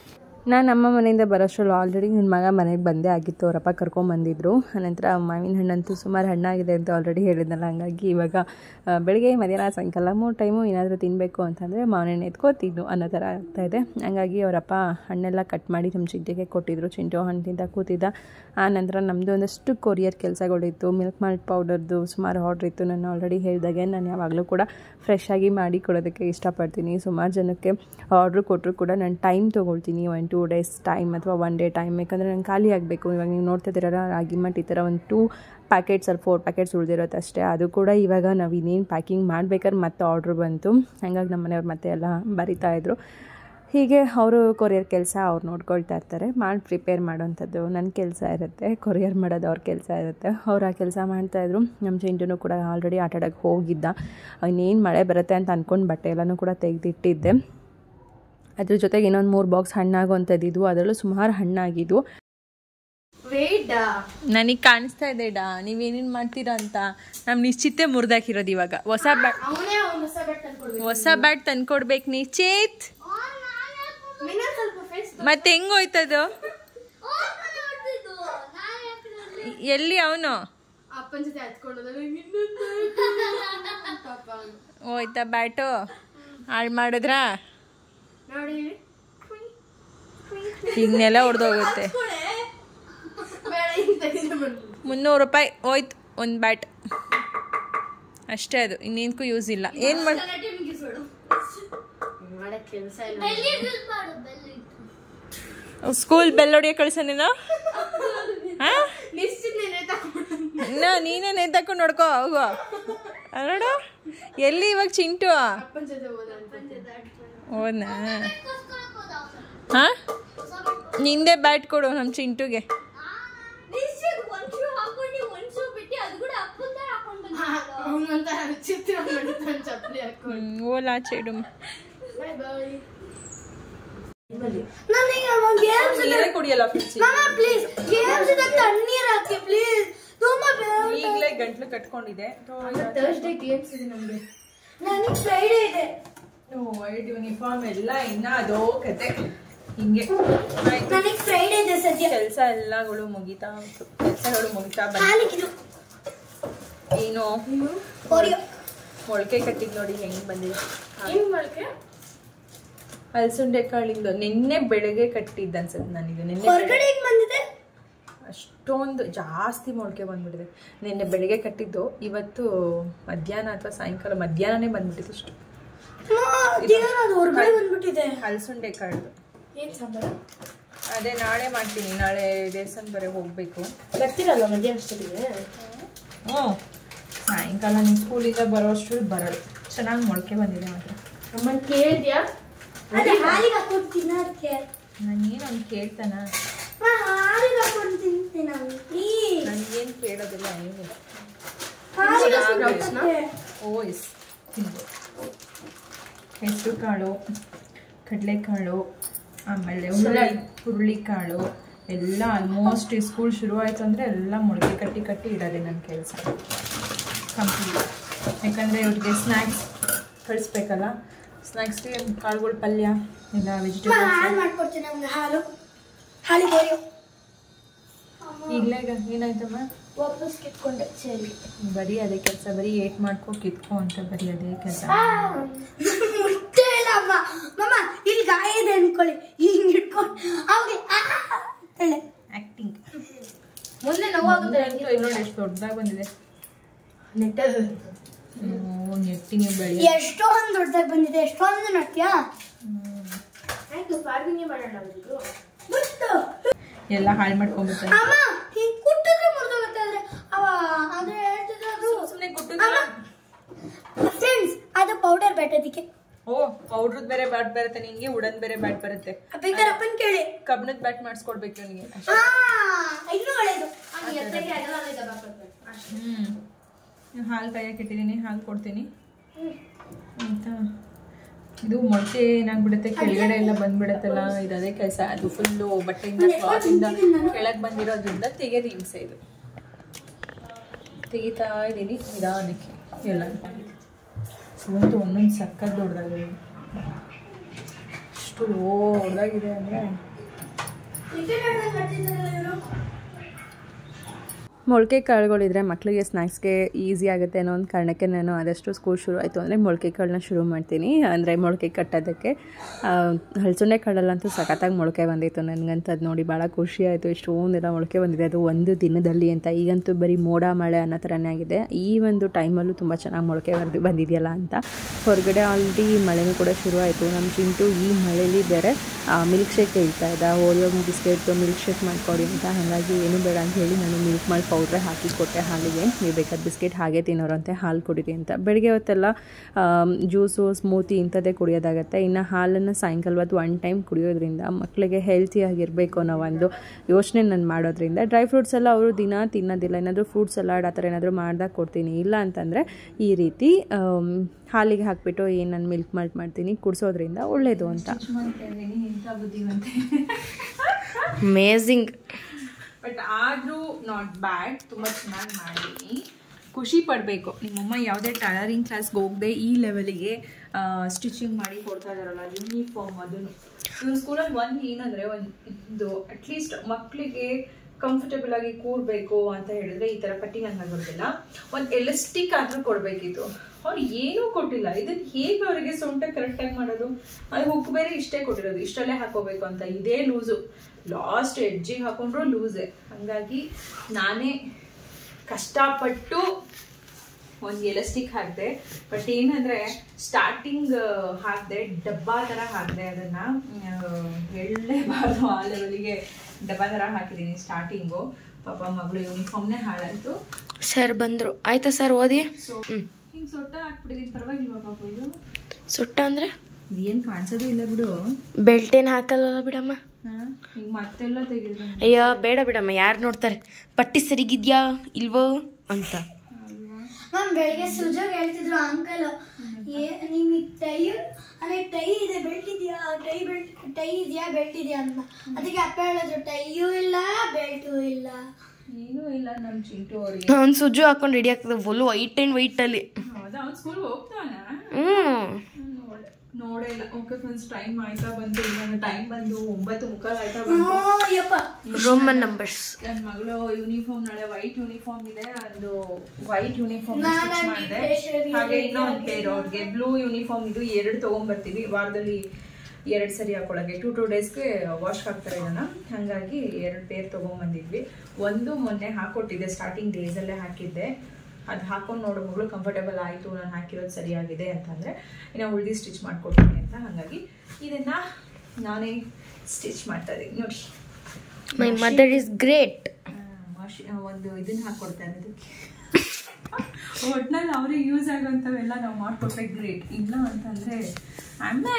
ನಾನು ನಮ್ಮ ಮನೆಯಿಂದ ಬರೋಷ್ಟ್ರಲ್ಲಿ ಆಲ್ರೆಡಿ ನನ್ನ ಮಗ ಮನೆಗೆ ಬಂದೇ ಆಗಿತ್ತು ಅವರಪ್ಪ ಕರ್ಕೊಂಬಂದಿದ್ರು ಆನಂತರ ಮಾವಿನ ಹಣ್ಣಂತೂ ಸುಮಾರು ಹಣ್ಣಾಗಿದೆ ಅಂತ ಆಲ್ರೆಡಿ ಹೇಳಿದ್ನಲ್ಲ ಹಂಗಾಗಿ ಇವಾಗ ಆ, ಬೆಳಗ್ಗೆ ಮಧ್ಯಾಹ್ನ ಸಾಯಂಕಾಲ ಮೂರು ಟೈಮು ಏನಾದರೂ ತಿನ್ನಬೇಕು ಅಂತಂದರೆ ಮಾವಿನ ಹಣ್ಣು ಎತ್ಕೋ ತಿನ್ನು ಅನ್ನೋ ಥರ ಆಗ್ತಾಯಿದೆ ಹಂಗಾಗಿ ಅವರಪ್ಪ ಹಣ್ಣೆಲ್ಲ ಕಟ್ ಮಾಡಿ ನಮ್ಮ ಚಿಂಟಿಗೆ ಕೊಟ್ಟಿದ್ರು ಚಿಂಟು ಹಣ್ಣು ತಿಂತ ಕೂತಿದ್ದ ಆ ನಂತರ ನಮ್ಮದು ಒಂದಷ್ಟು ಕೊರಿಯರ್ ಕೆಲಸಗಳಿತ್ತು ಮಿಲ್ಕ್ ಮಾಲ್ಟ್ ಪೌಡರ್ದು ಸುಮಾರು ಆರ್ಡ್ರ್ ಇತ್ತು ನಾನು ಆಲ್ರೆಡಿ ಹೇಳಿದಾಗೆ ನಾನು ಯಾವಾಗಲೂ ಕೂಡ ಫ್ರೆಶ್ ಆಗಿ ಮಾಡಿ ಕೊಡೋದಕ್ಕೆ ಇಷ್ಟಪಡ್ತೀನಿ ಸುಮಾರು ಜನಕ್ಕೆ ಆರ್ಡ್ರ್ ಕೊಟ್ಟರು ಕೂಡ ನಾನು ಟೈಮ್ ತೊಗೊಳ್ತೀನಿ ಒನ್ ಟೂ ಡೇಸ್ ಟೈಮ್ ಅಥವಾ ಒನ್ ಡೇ ಟೈಮ್ ಯಾಕಂದರೆ ನಂಗೆ ಖಾಲಿ ಆಗಬೇಕು ಇವಾಗ ನೀವು ನೋಡ್ತಾ ಇದ್ದೀರಲ್ಲ ರಾಗಿ ಮಟ್ ಈ ಥರ ಒಂದು ಟೂ ಪ್ಯಾಕೆಟ್ಸ್ ಅಲ್ಲಿ ಫೋರ್ ಪ್ಯಾಕೆಟ್ಸ್ ಉಳಿದಿರುತ್ತೆ ಅಷ್ಟೇ ಅದು ಕೂಡ ಇವಾಗ ನಾವು ಇನ್ನೇನು ಪ್ಯಾಕಿಂಗ್ ಮಾಡ್ಬೇಕಾದ್ರೆ ಮತ್ತೆ ಆರ್ಡ್ರ್ ಬಂತು ಹಂಗಾಗಿ ನಮ್ಮ ಮನೆಯವ್ರು ಮತ್ತೆ ಎಲ್ಲ ಬರಿತಾ ಇದ್ರು ಹೀಗೆ ಅವರು ಕೊರಿಯರ್ ಕೆಲಸ ಅವ್ರು ನೋಡ್ಕೊಳ್ತಾ ಇರ್ತಾರೆ ಮಾಡಿ ಪ್ರಿಪೇರ್ ಮಾಡೋವಂಥದ್ದು ನನ್ನ ಕೆಲಸ ಇರುತ್ತೆ ಕೊರಿಯರ್ ಮಾಡೋದು ಅವ್ರ ಕೆಲಸ ಇರುತ್ತೆ ಅವ್ರು ಆ ಕೆಲಸ ಮಾಡ್ತಾಯಿದ್ರು ನಮ್ಮ ಚಿಂಟುನು ಕೂಡ ಆಲ್ರೆಡಿ ಆಟ ಆಡೋಕ್ಕೆ ಹೋಗಿದ್ದ ಇನ್ನೇನು ಮಳೆ ಬರುತ್ತೆ ಅಂತ ಅಂದ್ಕೊಂಡು ಬಟ್ಟೆ ಎಲ್ಲನೂ ಕೂಡ ತೆಗೆದಿಟ್ಟಿದ್ದೆ ಅದ್ರ ಜೊತೆಗೆ ಇನ್ನೊಂದು ಮೂರು ಬಾಕ್ಸ್ ಹಣ್ಣಾಗುವಂಥದ್ದು ಇದ್ವು ಅದರಲ್ಲೂ ಸುಮಾರು ಹಣ್ಣಾಗಿದ್ವು ನನಗೆ ಕಾಣಿಸ್ತಾ ಇದೆ ಡಾ ನೀವೇನೇನು ಮಾಡ್ತೀರಾ ಅಂತ ನಮ್ಮ ನಿಶ್ಚಿತೆ ಮುರಿದಾಕಿರೋದು ಇವಾಗ ಹೊಸ ಬ್ಯಾಟ್ ಹೊಸ ಬ್ಯಾಟ್ ತಂದ್ಕೊಡ್ಬೇಕು ನಿಶ್ಚಿತ್ ಮತ್ತೆ ಹೆಂಗ್ ಹೋಯ್ತದು ಎಲ್ಲಿ ಅವನು ಅಪ್ಪನ ಜೊತೆ ಹತ್ಕೊಂಡು ಹೋಯ್ತಾ ಬ್ಯಾಟು ಹಾಳು ಮಾಡಿದ್ರಾ ನೋಡಿ ಈಗ ನೆಲ ಹೊಡೆದೋಗುತ್ತೆ ಬೇಡ ಹಿಂಗ್ ತೆಗೆದು ಬಿಡು. ಮುನ್ನೂರು ರೂಪಾಯಿ ಹೋಯ್ತು ಒಂದು ಬ್ಯಾಟ್ ಅಷ್ಟೇ ಅದು ಇನ್ನೇನಕ್ಕೂ ಯೂಸ್ ಇಲ್ಲ ಏನು ಮಾಡಿ ಮಾಡಕ್ ಕೆಲ್ಸ ಇಲ್ಲ ಸ್ಕೂಲ್ ಬೆಲ್ ಹೊಡಿಯೋ ಕಳ್ಸ ನೀನು ಹಾ ನಿಶ್ಚಿತ ನೀನೇ ತಗೊಂಡು ನಾ ನೀನೇ ನೇತಾಕೊಂಡು ನೋಡ್ಕೋ ಹೋಗು ಅಲ್ಲ್ ನೋಡು ಎಲ್ಲಿ ಇವಾಗ ಚಿಂಟು ಅಪ್ಪನ ಜೊತೆ ಹೋದ ಹೋದ್ನಾ ಹಾ ನಿಂದೆ ಬ್ಯಾಟ್ ಕೊಡು ನಮ್ಮ ಚಿಂಟುಗೆ ಅವನಂತ ಚಿತ್ರ ಮಾಡ್ತಾನೆ ಚಪ್ಪಲಿ ಹಾಕೊಂಡು ಹ್ಮ್, ಓಲಾ ಚೆಡು ಬಾಯ್ ಬಾಯ್ ಕುಡಿಯಲ್ಲ ಪ್ಲೀಸ್ ಗೇಮ್ಸ್ ಇದೆ ತಣ್ಣೀರ್ ಹಾಕಿ ಪ್ಲೀಸ್ ತುಂಬಾ ಬೇಡ ಈಗಲೇ ಗಂಟ್ಲು ಕಟ್ಕೊಂಡಿದೆ ಥರ್ಸ್ಡೇ ಗೇಮ್ಸ್ ಇದೆ ನಮ್ಗೆ ನನಗೆ ಫ್ರೈಡೇ ಇದೆ ವೈಟ್ ಯೂನಿಫಾರ್ಮ್ ಎಲ್ಲ ಇನ್ನ ಅದೋ ಕತೆ ಹಿಂಗೆ ಆಯ್ತು ನನಗೆ ಫ್ರೈಡೇ ಇದೆ ಸದ್ಯ ಕೆಲಸ ಎಲ್ಲಗಳು ಮುಗಿತಾ ಉಂಟು ಕೆಲಸಗಳು ಮುಗಿತಾ ಬಂತು ಹಾಲಿಗಿದು ಏನು ಓರಿಯೋ ಮೊಳಕೆ ಕಟ್ಟಿದ್ ನೋಡಿ ಹೆಂಗ್ ಬಂದಿದೆ ಏನ್ ಮಾಡ್ಕೆ ಅಲಸಂಡೆ ಕಾಳಿಂದು ನಿನ್ನೆ ಬೆಳಗ್ಗೆ ಕಟ್ಟಿದ್ದ ಅನ್ಸುತ್ತೆ ನನಗೆ ನಿನ್ನೆ ಹೊರಗಡೆ ಹೆಂಗ್ ಬಂದಿದೆ ಅಷ್ಟೊಂದು ಜಾಸ್ತಿ ಮೊಳಕೆ ಬಂದ್ಬಿಟ್ಟಿದೆ ನಿನ್ನೆ ಬೆಳಿಗ್ಗೆ ಕಟ್ಟಿದ್ದು ಇವತ್ತು ಮಧ್ಯಾಹ್ನ ಅಥವಾ ಸಾಯಂಕಾಲ ಮಧ್ಯಾಹ್ನನೇ ಬಂದ್ಬಿಟ್ಟಿತ್ತು ಅಷ್ಟು ದೇವ್ರ ಅದು ಹೊರಗಡೆ ಬಂದ್ಬಿಟ್ಟಿದೆ ಹಲಸುಂಡೆ ಕಾಳು ಏನ್ ಸಾಂಬಾರ ಅದೇ ನಾಳೆ ಮಾಡ್ತೀನಿ ನಾಳೆ ದೇವಸ್ಥಾನ ಬರೋ ಹೋಗ್ಬೇಕು ಬರ್ತೀರಲ್ವ ಮಧ್ಯಾಹ್ನ ಅಷ್ಟೊತ್ತಿಗೆ ಹ್ಞೂ ಸಾಯಂಕಾಲ ನಿಮ್ಮ ಸ್ಕೂಲಿಂದ ಬರೋಷ್ಟು ಬರಲ್ಲ ಚೆನ್ನಾಗಿ ಮೊಳಕೆ ಬಂದಿದೆ ಮಾತ್ರ ಅಮ್ಮನ್ ಕೇಳಿದ್ಯಾ ಅದೇ ಹಾಲಿಗೆ ಹಾಕೊಂಡು ತಿನ್ನೋದಕ್ಕೆ ನಾನು ಏನು ಅವ್ನು ಕೇಳ್ತಾನ ಹಾಲಿಗೆ ಹಾಕೊಂಡು ತಿಂತೀನಿ ನಾನು ಪ್ಲೀಸ್ ನನಗೇನು ಕೇಳೋದಿಲ್ಲ ಏನು ಹಾಲಿಗೆ Sprouts ನ? ಓಯ್ಸ್ ತಿನ್ಬೋದು ಹೆಸರು ಕಾಳು ಕಡಲೆಕಾಳು ಆಮೇಲೆ ಹುರುಳಿ ಹುರುಳಿಕಾಳು ಎಲ್ಲ ಆಲ್ಮೋಸ್ಟ್ ಸ್ಕೂಲ್ ಶುರು ಆಯ್ತು ಅಂದರೆ ಎಲ್ಲ ಮೊಳಕೆ ಕಟ್ಟಿ ಕಟ್ಟಿ ಇಡೋದೆ ನನ್ನ ಕೆಲಸ ಕಂಪ್ಲೀಟ್ ಯಾಕಂದರೆ ಇವ್ರಿಗೆ ಸ್ನ್ಯಾಕ್ಸ್ ಕಳಿಸ್ಬೇಕಲ್ಲ ಸ್ನ್ಯಾಕ್ಸ್ಗೆ ಕಾಳುಗಳ ಪಲ್ಯ ಇಲ್ಲ ಹಾಲು ವೆಜಿಟೇಬಲ್ಸ್ ಮಾಡ್ಕೊಡ್ತೀನಿ ನಮ್ಗೆ ಹಾಲು ಹಾಲಿಗೆ ಓರಿಯೋ ಈಗಲೇ ಏನಾಯ್ತಮ್ಮ ವಾಪಸ್ ಕಿತ್ಕೊಂಡೆ ಸರಿ ಬರೀ ಅದೇ ಕೆಲಸ ಬರೀ ಏಟ್ ಮಾಡ್ಕೊ ಕಿತ್ಕೊ ಅಂತ ಬರೀ ಅದೇ ಕೆಲಸ ಮುಟ್ಟೇ ಇಲ್ಲ ಅಮ್ಮ ಮಮ್ಮ ಇಲ್ಲಿ ಗಾಯ ಇದೆ ಅನ್ಕೊಳ್ಳಿ ಹಿಂಗ್ ಇಟ್ಕೊಂಡು ಅವಾಗ ಹೇಳೆ ಆ್ಯಕ್ಟಿಂಗ್ ಮೊನ್ನೆ ನೋವಾಗುತ್ತೆ ನೋಡಿ ಎಷ್ಟು ದೊಡ್ಡದಾಗಿ ಬಂದಿದೆ ನೆಟ್ಟದು ನೆಟ್ಟಿಗೆ ಬೆಳೆ ಎಷ್ಟೊಂದು ದೊಡ್ಡದಾಗಿ ಬಂದಿದೆ ಎಷ್ಟೊಂದು ನಟ್ಯ ಆಯ್ತು ಫಾರ್ಮಿಂಗ್ ಮಾಡೋಣ ಇದು ಮುಟ್ಟು ಎಲ್ಲ ಹಾಳು ಮಾಡ್ಕೊಂಡ್ಬಿಡ್ತಾರೆ ಅಮ್ಮ ಹಿಂಗ್ ಕುಟ್ಟಿದ್ರೆ ಮುರಿದೋಗುತ್ತೆ ಆದ್ರೆ ಅವ ಆದ್ರೆ ಹೇಳ್ತಿದ್ರೆ ಅದು ಸುಮ್ಮನೆ ಫ್ರೆಂಡ್ಸ್ ಅದು ಪೌಡರ್ ಬ್ಯಾಟ್ ಅದಕ್ಕೆ ಓ ಪೌಡ್ರದ್ ಬೇರೆ ಬ್ಯಾಟ್ ಬರುತ್ತೆ ನಿನ್ಗೆ ಉಡನ್ ಬೇರೆ ಬ್ಯಾಟ್ ಬರುತ್ತೆ ಬೇಕಾದ್ರೆ ಅಪ್ಪನ್ ಕೇಳಿ ಕಬ್ಬಣದ ಬ್ಯಾಟ್ ಮಾಡಿಸ್ಕೊಡ್ಬೇಕು ಇವನಿಗೆ ಹಾ ಇನ್ನೂ ಒಳ್ಳೇದು ಎತ್ತಗೆ ಆಗಲ್ಲ ಅಲ್ಲೇ ದಬ್ಬಾಕ್ಬೇಕು. ಅಷ್ಟೇ. ಹ್ಮ್ ಹಾಲು ಕಾಯಕ್ಕೆ ಇಟ್ಟಿದ್ದೀನಿ ಹಾಲು ಕೊಡ್ತೀನಿ ಆಯ್ತಾ ಇದು ಮೊಳಕೆ ಏನಾಗ್ಬಿಡುತ್ತೆ ಕೆಳಗಡೆ ಎಲ್ಲ ಬಂದ್ಬಿಡುತ್ತಲ್ಲ ಇದು ಅದೇ ಕೆಲಸ ಅದು ಫುಲ್ಲು ಬಟ್ಟೆಯಿಂದ ಕ್ಲಾತಿಂದ ಕೆಳಗೆ ಬಂದಿರೋದ್ರಿಂದ ತೆಗೆದು ಹಿಂಸೆ ಇದು ತೆಗಿತಾ ಇದ್ದೀನಿ ನಿಧಾನಕ್ಕೆ ಎಲ್ಲ ಇವತ್ತು ಒಂದೊಂದು ಸಕ್ಕತ್ ದೊಡ್ಡದಾಗಿದೆ ಅಷ್ಟು ದೊಡ್ಡದಾಗಿದೆ ಅಂದರೆ ಕ್ರಿಕೆಟ್ ಆಡ್ದಂಗೆ ಆಡ್ತಿದ್ದಾರಲ್ಲ ಇವರು ಮೊಳಕೆ ಕಾಳುಗಳಿದ್ರೆ ಮಕ್ಕಳಿಗೆ ಸ್ನ್ಯಾಕ್ಸ್ಗೆ ಈಸಿ ಆಗುತ್ತೆ ಅನ್ನೋ ಒಂದು ಕಾರಣಕ್ಕೆ ನಾನು ಆದಷ್ಟು ಸ್ಕೂಲ್ ಶುರು ಆಯಿತು ಅಂದರೆ ಮೊಳಕೆ ಕಾಳನ್ನ ಶುರು ಮಾಡ್ತೀನಿ ಅಂದರೆ ಮೊಳಕೆ ಕಟ್ಟೋದಕ್ಕೆ ಆ, ಹಲಸುಂಡೆ ಕಾಳಲ್ಲಂತೂ ಸಖತ್ತಾಗಿ ಮೊಳಕೆ ಬಂದಿತ್ತು ನನಗಂತೂ ಅದು ನೋಡಿ ಭಾಳ ಖುಷಿ ಆಯಿತು ಎಷ್ಟೊಂದೆಲ್ಲ ಮೊಳಕೆ ಬಂದಿದೆ ಅದು ಒಂದು ದಿನದಲ್ಲಿ ಅಂತ ಈಗಂತೂ ಬರೀ ಮೋಡ ಮಳೆ ಅನ್ನೋ ಥರನೇ ಆಗಿದೆ ಈ ಒಂದು ಟೈಮಲ್ಲೂ ತುಂಬ ಚೆನ್ನಾಗಿ ಮೊಳಕೆ ಬಂದು ಬಂದಿದೆಯಲ್ಲ ಅಂತ ಹೊರಗಡೆ ಆಲ್ರೆಡಿ ಮಳೆನೂ ಕೂಡ ಶುರು ಆಯಿತು ನಮ್ಮ ಚಿಂಟು ಈ ಮಳೆಯಲ್ಲಿ ಬೇರೆ ಮಿಲ್ಕ್ ಶೇಕ್ ಹೇಳ್ತಾ ಇದ್ದ ಓರಿಯೋ ಬಿಸ್ಕೆಟ್ ಮಿಲ್ಕ್ ಶೇಕ್ ಮಾಡಿಕೊಡಿ ಅಂತ ಹಾಗಾಗಿ ಏನು ಬೇಡ ಅಂತ ಹೇಳಿ ನಾನು ಮಿಲ್ಕ್ ಮಾಡಿ ಪೌಡ್ರೆ ಹಾಕಿ ಕೊಟ್ಟೆ ಹಾಲಿಗೆ ನೀವು ಬೇಕಾದ ಬಿಸ್ಕೆಟ್ ಹಾಗೆ ತಿನ್ನೋರಂತೆ ಹಾಲು ಕುಡೀರಿ ಅಂತ ಬೆಳಗ್ಗೆ ಹೊತ್ತೆಲ್ಲ ಜ್ಯೂಸು ಸ್ಮೂತಿ ಇಂಥದ್ದೇ ಕುಡಿಯೋದಾಗತ್ತೆ ಇನ್ನು ಹಾಲನ್ನು ಸಾಯಂಕಾಲ ಹೊತ್ತು ಒನ್ ಟೈಮ್ ಕುಡಿಯೋದ್ರಿಂದ ಮಕ್ಕಳಿಗೆ ಹೆಲ್ತಿಯಾಗಿರಬೇಕು ಅನ್ನೋ ಒಂದು ಯೋಚನೆ ನಾನು ಮಾಡೋದ್ರಿಂದ ಡ್ರೈ ಫ್ರೂಟ್ಸ್ ಎಲ್ಲ ಅವರು ದಿನ ತಿನ್ನೋದಿಲ್ಲ ಏನಾದರೂ ಫ್ರೂಟ್ ಸಲಾಡ್ ಆ ಥರ ಏನಾದರೂ ಮಾಡ್ದಾಗ ಕೊಡ್ತೀನಿ ಇಲ್ಲ ಅಂತಂದರೆ ಈ ರೀತಿ ಆಮ್, ಹಾಲಿಗೆ ಹಾಕಿಬಿಟ್ಟು ಏನು ನಾನು ಮಿಲ್ಕ್ ಮಾಲ್ಟ್ ಮಾಡ್ತೀನಿ ಕುಡಿಸೋದ್ರಿಂದ ಒಳ್ಳೆಯದು ಅಂತ ಇಂಥ ಬುದ್ಧಿವಂತೆ ಅಮೇಝಿಂಗ್ ಬಟ್ ಆದರೂ ನಾಟ್ ಬ್ಯಾಡ್ ತುಂಬ ಚೆನ್ನಾಗಿ ಮಾಡಿದ್ದೀನಿ ಖುಷಿ ಪಡಬೇಕು ನಿಮ್ಮಮ್ಮ ಯಾವುದೇ ಟೈಲರಿಂಗ್ ಕ್ಲಾಸ್ಗೆ ಹೋಗದೆ ಈ ಲೆವೆಲಿಗೆ ಸ್ಟಿಚಿಂಗ್ ಮಾಡಿ ಕೊಡ್ತಾ ಇದಾರಲ್ಲ ಯೂನಿಫಾರ್ಮ್ ಅದನ್ನು ಇವ್ನ ಸ್ಕೂಲಲ್ಲಿ ಒಂದು ಏನಂದರೆ ಒಂದು ಅಟ್ಲೀಸ್ಟ್ ಮಕ್ಕಳಿಗೆ ಕಂಫರ್ಟಬಲ್ ಆಗಿ ಕೂರಬೇಕು ಅಂತ ಹೇಳಿದ್ರೆ ಈ ಥರ ಕಟ್ಟಿಂಗ್ ಹಂಗಾಗೋದಿಲ್ಲ ಒಂದು ಎಲಾಸ್ಟಿಕ್ ಆದರೂ ಕೊಡಬೇಕಿತ್ತು ಅವ್ರು ಏನೂ ಕೊಟ್ಟಿಲ್ಲ ಇದನ್ನು ಹೇಗೆ ಅವರಿಗೆ ಸೊಂಟ ಕರೆಕ್ಟಾಗಿ ಮಾಡೋದು ಅದು ಹುಕ್ ಬೇರೆ ಇಷ್ಟೇ ಕೊಟ್ಟಿರೋದು ಇಷ್ಟಲ್ಲೇ ಹಾಕೋಬೇಕು ಅಂತ ಇದೇ ಲೂಸು ಲಾಸ್ಟ್ ಎಡ್ಜಿಗೆ ಹಾಕೊಂಡ್ರು ಲೂಸೆ ಹಾಗಾಗಿ ನಾನೇ ಕಷ್ಟಪಟ್ಟು ಒಂದು ಎಲಾಸ್ಟಿಕ್ ಹಾಕಿದೆ ಬಟ್ ಏನಂದ್ರೆ ಸ್ಟಾರ್ಟಿಂಗ್ ಹಾಕಿದೆ ಡಬ್ಬಾ ಥರ ಹಾಕಿದೆ ಅದನ್ನ ಎಳ್ಳೇಬಾರ್ದು ಆ ಲೆವೆಲಿಗೆ ಡಬ್ಬಾ ಥರ ಹಾಕಿದ್ದೀನಿ ಸ್ಟಾರ್ಟಿಂಗು ಪಾಪ ಮಗಳು ಯೂನಿಫಾರ್ಮ್ನೇ ಹಾಳಾಯ್ತು ಸರ್ ಬಂದರು ಆಯ್ತಾ ಸರ್ ಓದಿ ಸೊ ಹಿಂಗೆ ಸೊಟ್ಟ ಹಾಕ್ಬಿಟ್ಟಿದ್ದೀನಿ ಪರವಾಗಿಲ್ವಾ ಪಾಪ ಇದು ಸುಟ್ಟ ಅಂದರೆ ಏನು ಕಾಣಿಸೋದು ಇಲ್ಲ ಬಿಡು ಬೆಲ್ಟ್ ಏನು ಹಾಕಲ್ವಲ್ಲ ಬಿಡಮ್ಮ ಹಾಂ ಹಿಂಗೆ ಮತ್ತೆಲ್ಲ ತೆಗೆದು ಅಯ್ಯೋ ಬೇಡ ಬಿಡಮ್ಮ ಯಾರು ನೋಡ್ತಾರೆ ಪಟ್ಟಿ ಸರಿಗಿದ್ಯಾ ಇಲ್ವೋ ಅಂತ ಮ್ಯಾಮ್ ಬೆಳಿಗ್ಗೆ ಸುಜೋಗ್ ಹೇಳ್ತಿದ್ರು ಅಂಕಲ್ ಏ ನಿಮಗೆ ಟೈ ಅದೇ ಟೈ ಇದೆ ಬೆಲ್ಟ್ ಇದೆಯಾ ಟೈ ಬೆಲ್ಟ್ ಟೈ ಇದೆಯಾ ಬೆಲ್ಟ್ ಇದೆಯಾ ಅಂತ ಅದಕ್ಕೆ ಅಪ್ಪ ಹೇಳಿದ್ರು ಟೈಯೂ ಇಲ್ಲ ಬೆಲ್ಟು ಇಲ್ಲ ಏನೂ ಇಲ್ಲ ನಮ್ಮ ಚಿಂಟು ಅವ್ರಿಗೆ ಅವ್ನು ಸುಜ್ಜು ಹಾಕೊಂಡು ರೆಡಿ ಆಗ್ತದೆ ಫುಲ್ ವೈಟ್ ಆ್ಯಂಡ್ ವೈಟಲ್ಲಿ ಹೌದಾ ಅವ್ನು ಸ್ಕೂಲ್ಗೆ ಹೋಗ್ತಾನ ಹ್ಞೂ ನೋಡೆ ನೋಡೇ ಇಲ್ಲ ಓಕೆ ಫ್ರೆಂಡ್ಸ್ ಟೈಮ್ ಆಯ್ತಾ ಬಂತು ಇವಾಗ ಟೈಮ್ ಬಂದು ಒಂಬತ್ತು ಮುಕ್ಕಾಲು ಆಯ್ತಾ ಬಂತು ಓ ಯಪ್ಪ ರೋಮನ್ ನಂಬರ್ಸ್ ನನ್ನ ಮಗಳು ಯೂನಿಫಾರ್ಮ್ ನಾಳೆ ವೈಟ್ ಯೂನಿಫಾರ್ಮ್ ಇದೆ ಒಂದು ವೈಟ್ ಯೂನಿಫಾರ್ಮ್ ನಾನು ಸ್ಟಿಚ್ ಅಲ್ಲಿ ಮಾಡಿದೆ pressure ಹಾಗೆ ಇದೆ, ಇನ್ನೂ ಒಂದು ಪೇರ್ ಅವ್ರಿಗೆ ಬ್ಲೂ ಯೂನಿಫಾರ್ಮ್ ಇದು ಎರಡು ತೊಗೊಂಬರ್ತೀವಿ ವಾರದಲ್ಲಿ ಎರಡು ಸರಿ ಹಾಕೊಳಕ್ಕೆ ಟೂ ಟೂ ಡೇಸ್ಗೆ ವಾಶ್ ಹಾಕ್ತಾರೆ ಇದನ್ನ ಹಾಗಾಗಿ ಎರಡು ಪೇರ್ ತೊಗೊಂಬಂದಿದ್ವಿ ಒಂದು ಮೊನ್ನೆ ಹಾಕೊಟ್ಟಿದ್ದೆ ಸ್ಟಾರ್ಟಿಂಗ್ ಡೇಸಲ್ಲೇ ಹಾಕಿದ್ದೆ ಅದು ಹಾಕೊಂಡು ನೋಡೋ ಮಗಳು ಕಂಫರ್ಟೇಬಲ್ ಆಯಿತು ನಾನು ಹಾಕಿರೋದು ಸರಿಯಾಗಿದೆ ಅಂತಂದರೆ ಇನ್ನು ಉಳ್ದಿ ಸ್ಟಿಚ್ ಮಾಡ್ಕೊಡ್ತೀನಿ ಅಂತ ಹಾಗಾಗಿ ಇದನ್ನು ನಾನೇ ಸ್ಟಿಚ್ ಮಾಡ್ತಾ ಇದ್ದೀನಿ ನೋಡಿ ಮೈ ಮದರ್ ಇಸ್ ಗ್ರೇಟ್ ಆ, ವಾಶಿ ಆ, ಒಂದು ಇದನ್ನ ಹಾಕೊಡ್ತಾರೆ ಅದಕ್ಕೆ ಒಟ್ನಲ್ಲಿ ಅವ್ರಿಗೆ ಯೂಸ್ ಆಗೋಂಥವೆಲ್ಲ ನಾವು ಮಾಡಿಕೊಟ್ರೆ ಗ್ರೇಟ್ ಇಲ್ಲ ಅಂತಂದರೆ ಅಮ್ಮೆ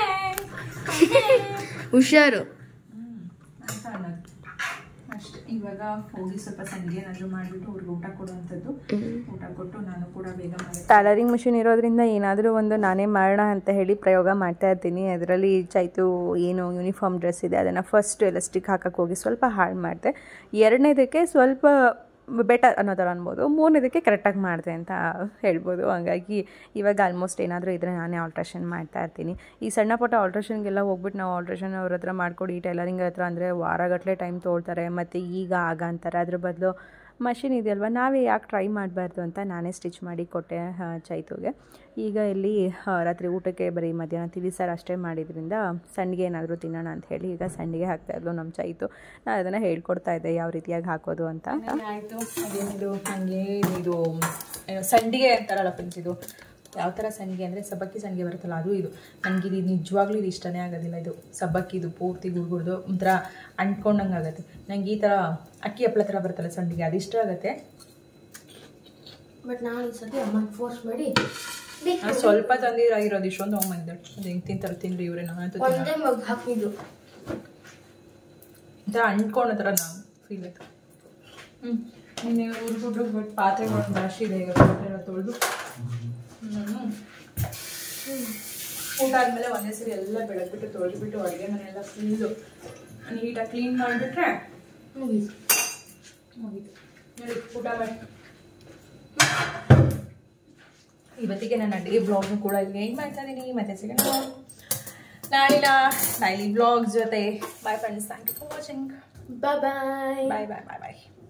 ಹುಷಾರು ಅಂತ ಅನ್ನೋದು ಅಷ್ಟೇ ಇವಾಗ ಹೋಗಿ ಸ್ವಲ್ಪ ಸಂಜೆ ಏನಾದರೂ ಮಾಡಿಬಿಟ್ಟು ಅವ್ರಿಗೆ ಊಟ ಕೊಡುವಂಥದ್ದು ಊಟ ಕೊಟ್ಟು ನಾನು ಕೂಡ ಬೇಗ ಮಾಡಿ ಟೈಲರಿಂಗ್ ಮಿಷಿನ್ ಇರೋದ್ರಿಂದ ಏನಾದರೂ ಒಂದು ನಾನೇ ಮಾಡೋಣ ಅಂತ ಹೇಳಿ ಪ್ರಯೋಗ ಮಾಡ್ತಾ ಇರ್ತೀನಿ ಅದರಲ್ಲಿ ಚೈತು ಏನು ಯೂನಿಫಾರ್ಮ್ ಡ್ರೆಸ್ ಇದೆ ಅದನ್ನು ಫಸ್ಟ್ ಎಲಾಸ್ಟಿಕ್ ಹಾಕಕ್ಕೆ ಹೋಗಿ ಸ್ವಲ್ಪ ಹಾಳು ಮಾಡಿದೆ ಎರಡನೇದಕ್ಕೆ ಸ್ವಲ್ಪ ಬೆಟರ್ ಅನ್ನೋ ಥರ ಅನ್ಬೋದು ಮೂರನೇದಕ್ಕೆ ಕರೆಕ್ಟಾಗಿ ಮಾಡಿದೆ ಅಂತ ಹೇಳ್ಬೋದು ಹಾಗಾಗಿ ಇವಾಗ ಆಲ್ಮೋಸ್ಟ್ ಏನಾದರೂ ಇದ್ದರೆ ನಾನೇ ಆಲ್ಟ್ರೇಷನ್ ಮಾಡ್ತಾ ಇರ್ತೀನಿ ಈ ಸಣ್ಣ ಪುಟ್ಟ ಆಲ್ಟ್ರೇಷನ್ಗೆಲ್ಲ ಹೋಗ್ಬಿಟ್ಟು ನಾವು ಆಲ್ಟ್ರೇಷನ್ ಅವ್ರ ಹತ್ರ ಮಾಡಿಕೊಡಿ ಟೈಲರಿಂಗ್ ಹತ್ರ ಅಂದರೆ ವಾರಗಟ್ಟಲೆ ಟೈಮ್ ತೊಗೊಳ್ತಾರೆ ಮತ್ತು ಈಗ ಆಗ ಅಂತಾರೆ ಅದ್ರ ಬದಲು ಮಷಿನ್ ಇದೆಯಲ್ವ ನಾವೇ ಯಾಕೆ ಟ್ರೈ ಮಾಡಬಾರ್ದು ಅಂತ ನಾನೇ ಸ್ಟಿಚ್ ಮಾಡಿ ಕೊಟ್ಟೆ ಆ, ಚೈತುಗೆ ಈಗ ಇಲ್ಲಿ ಆ, ರಾತ್ರಿ ಊಟಕ್ಕೆ ಬರೀ ಮಧ್ಯಾಹ್ನ ತಿಳಿ ಸಾರು ಅಷ್ಟೇ ಮಾಡಿದ್ರಿಂದ ಸಂಡಿಗೆ ಏನಾದರೂ ತಿನ್ನೋಣ ಅಂತ ಹೇಳಿ ಈಗ ಸಂಡಿಗೆ ಹಾಕ್ತಾ ಇದ್ಲು ನಮ್ಮ ಚೈತು ನಾನು ಅದನ್ನು ಹೇಳ್ಕೊಡ್ತಾ ಇದ್ದೆ ಯಾವ ರೀತಿಯಾಗಿ ಹಾಕೋದು ಅಂತ ಆಯಿತು ಅದೇನಿದು ನನಗೆ ಇದು ಏನು ಸಂಡಿಗೆ ಅಂತಾರಲ್ಲ ಫ್ರೆಂಡ್ಸ್ ಇದು ಯಾವ ಥರ ಸಂಡಿಗೆ ಅಂದರೆ ಸಬ್ಬಕ್ಕಿ ಸಂಡಿಗೆ ಬರುತ್ತಲ್ಲ ಅದು ಇದು ನನಗೆ ಇದು ನಿಜವಾಗ್ಲೂ ಇದು ಇಷ್ಟನೇ ಆಗೋದಿಲ್ಲ ಇದು ಸಬ್ಬಕ್ಕಿ ಇದು ಪೂರ್ತಿ ಗುಡ್ಗುಡ್ದು ಒಂಥರ ಅಂಟ್ಕೊಂಡಂಗೆ ಆಗುತ್ತೆ ನಂಗೆ ಈ ಥರ ಅಕ್ಕಿ ಹಪ್ಪಳ ಥರ ಬರುತ್ತಲ್ಲ ಸಂಡಿಗೆ ಅದು ಇಷ್ಟ ಆಗುತ್ತೆ ಬಟ್ ನಾನು ಈ ಸತಿ ಅಮ್ಮ ಫೋರ್ಸ್ ಮಾಡಿ ನಾನು ಸ್ವಲ್ಪ ತಂದಿರಾಗಿರೋದು ಇಷ್ಟೊಂದು ತೊಗೊಂಬಂದಿದ್ದಾಳೆ ಅದು ಹೆಂಗೆ ತಿಂತಾರೆ ತಿನ್ರಿ ಇವರೇ ನಾನಂತೂ ತಿನ್ನಲ್ಲ. ಒಂದೇ ಮಗ್ ಹಾಕಿದ್ದು ಒಂಥರ ಅಂಟ್ಕೊಂಡ ಥರ ನಾವು ಫೀಲ್ ಆಯ್ತು ಹ್ಞೂ ನಿನ್ನೆ ಹುಡುಗರು ಬಟ್ ಪಾತ್ರೆಗಳು ರಾಶಿ ಇದೆ ಈಗ ಪಾತ್ರೆ ಎಲ್ಲ ತೊಳೆದು ನಾನು ಊಟ ಆದಮೇಲೆ ಒಂದೇ ಸರಿ ಎಲ್ಲ ಬೆಳಗ್ಬಿಟ್ಟು ತೊಳೆದ್ಬಿಟ್ಟು ಅಡುಗೆ ಮನೆಯೆಲ್ಲ ಫುಲ್ಲು ನೀಟಾಗಿ ಕ್ಲೀನ್ ಮಾಡಿಬಿಟ್ರೆ ಮುಗೀತು ಮುಗೀತು ನೋಡಿ ಊಟ ಮಾಡಿ ಇವತ್ತಿಗೆ ನಾನು ಅಡುಗೆ ಬ್ಲಾಗ್ನು ಕೂಡ ಇಲ್ಲಿ ಏನು ಮಾಡ್ತಾ ಇದ್ದೀನಿ ಮತ್ತೆ ಸಿಗೋಣ ನಾಳಿನ ಡೈಲಿ ಬ್ಲಾಗ್ಸ್ ಜೊತೆ bye friends thank you for watching bye bye bye bye bye bye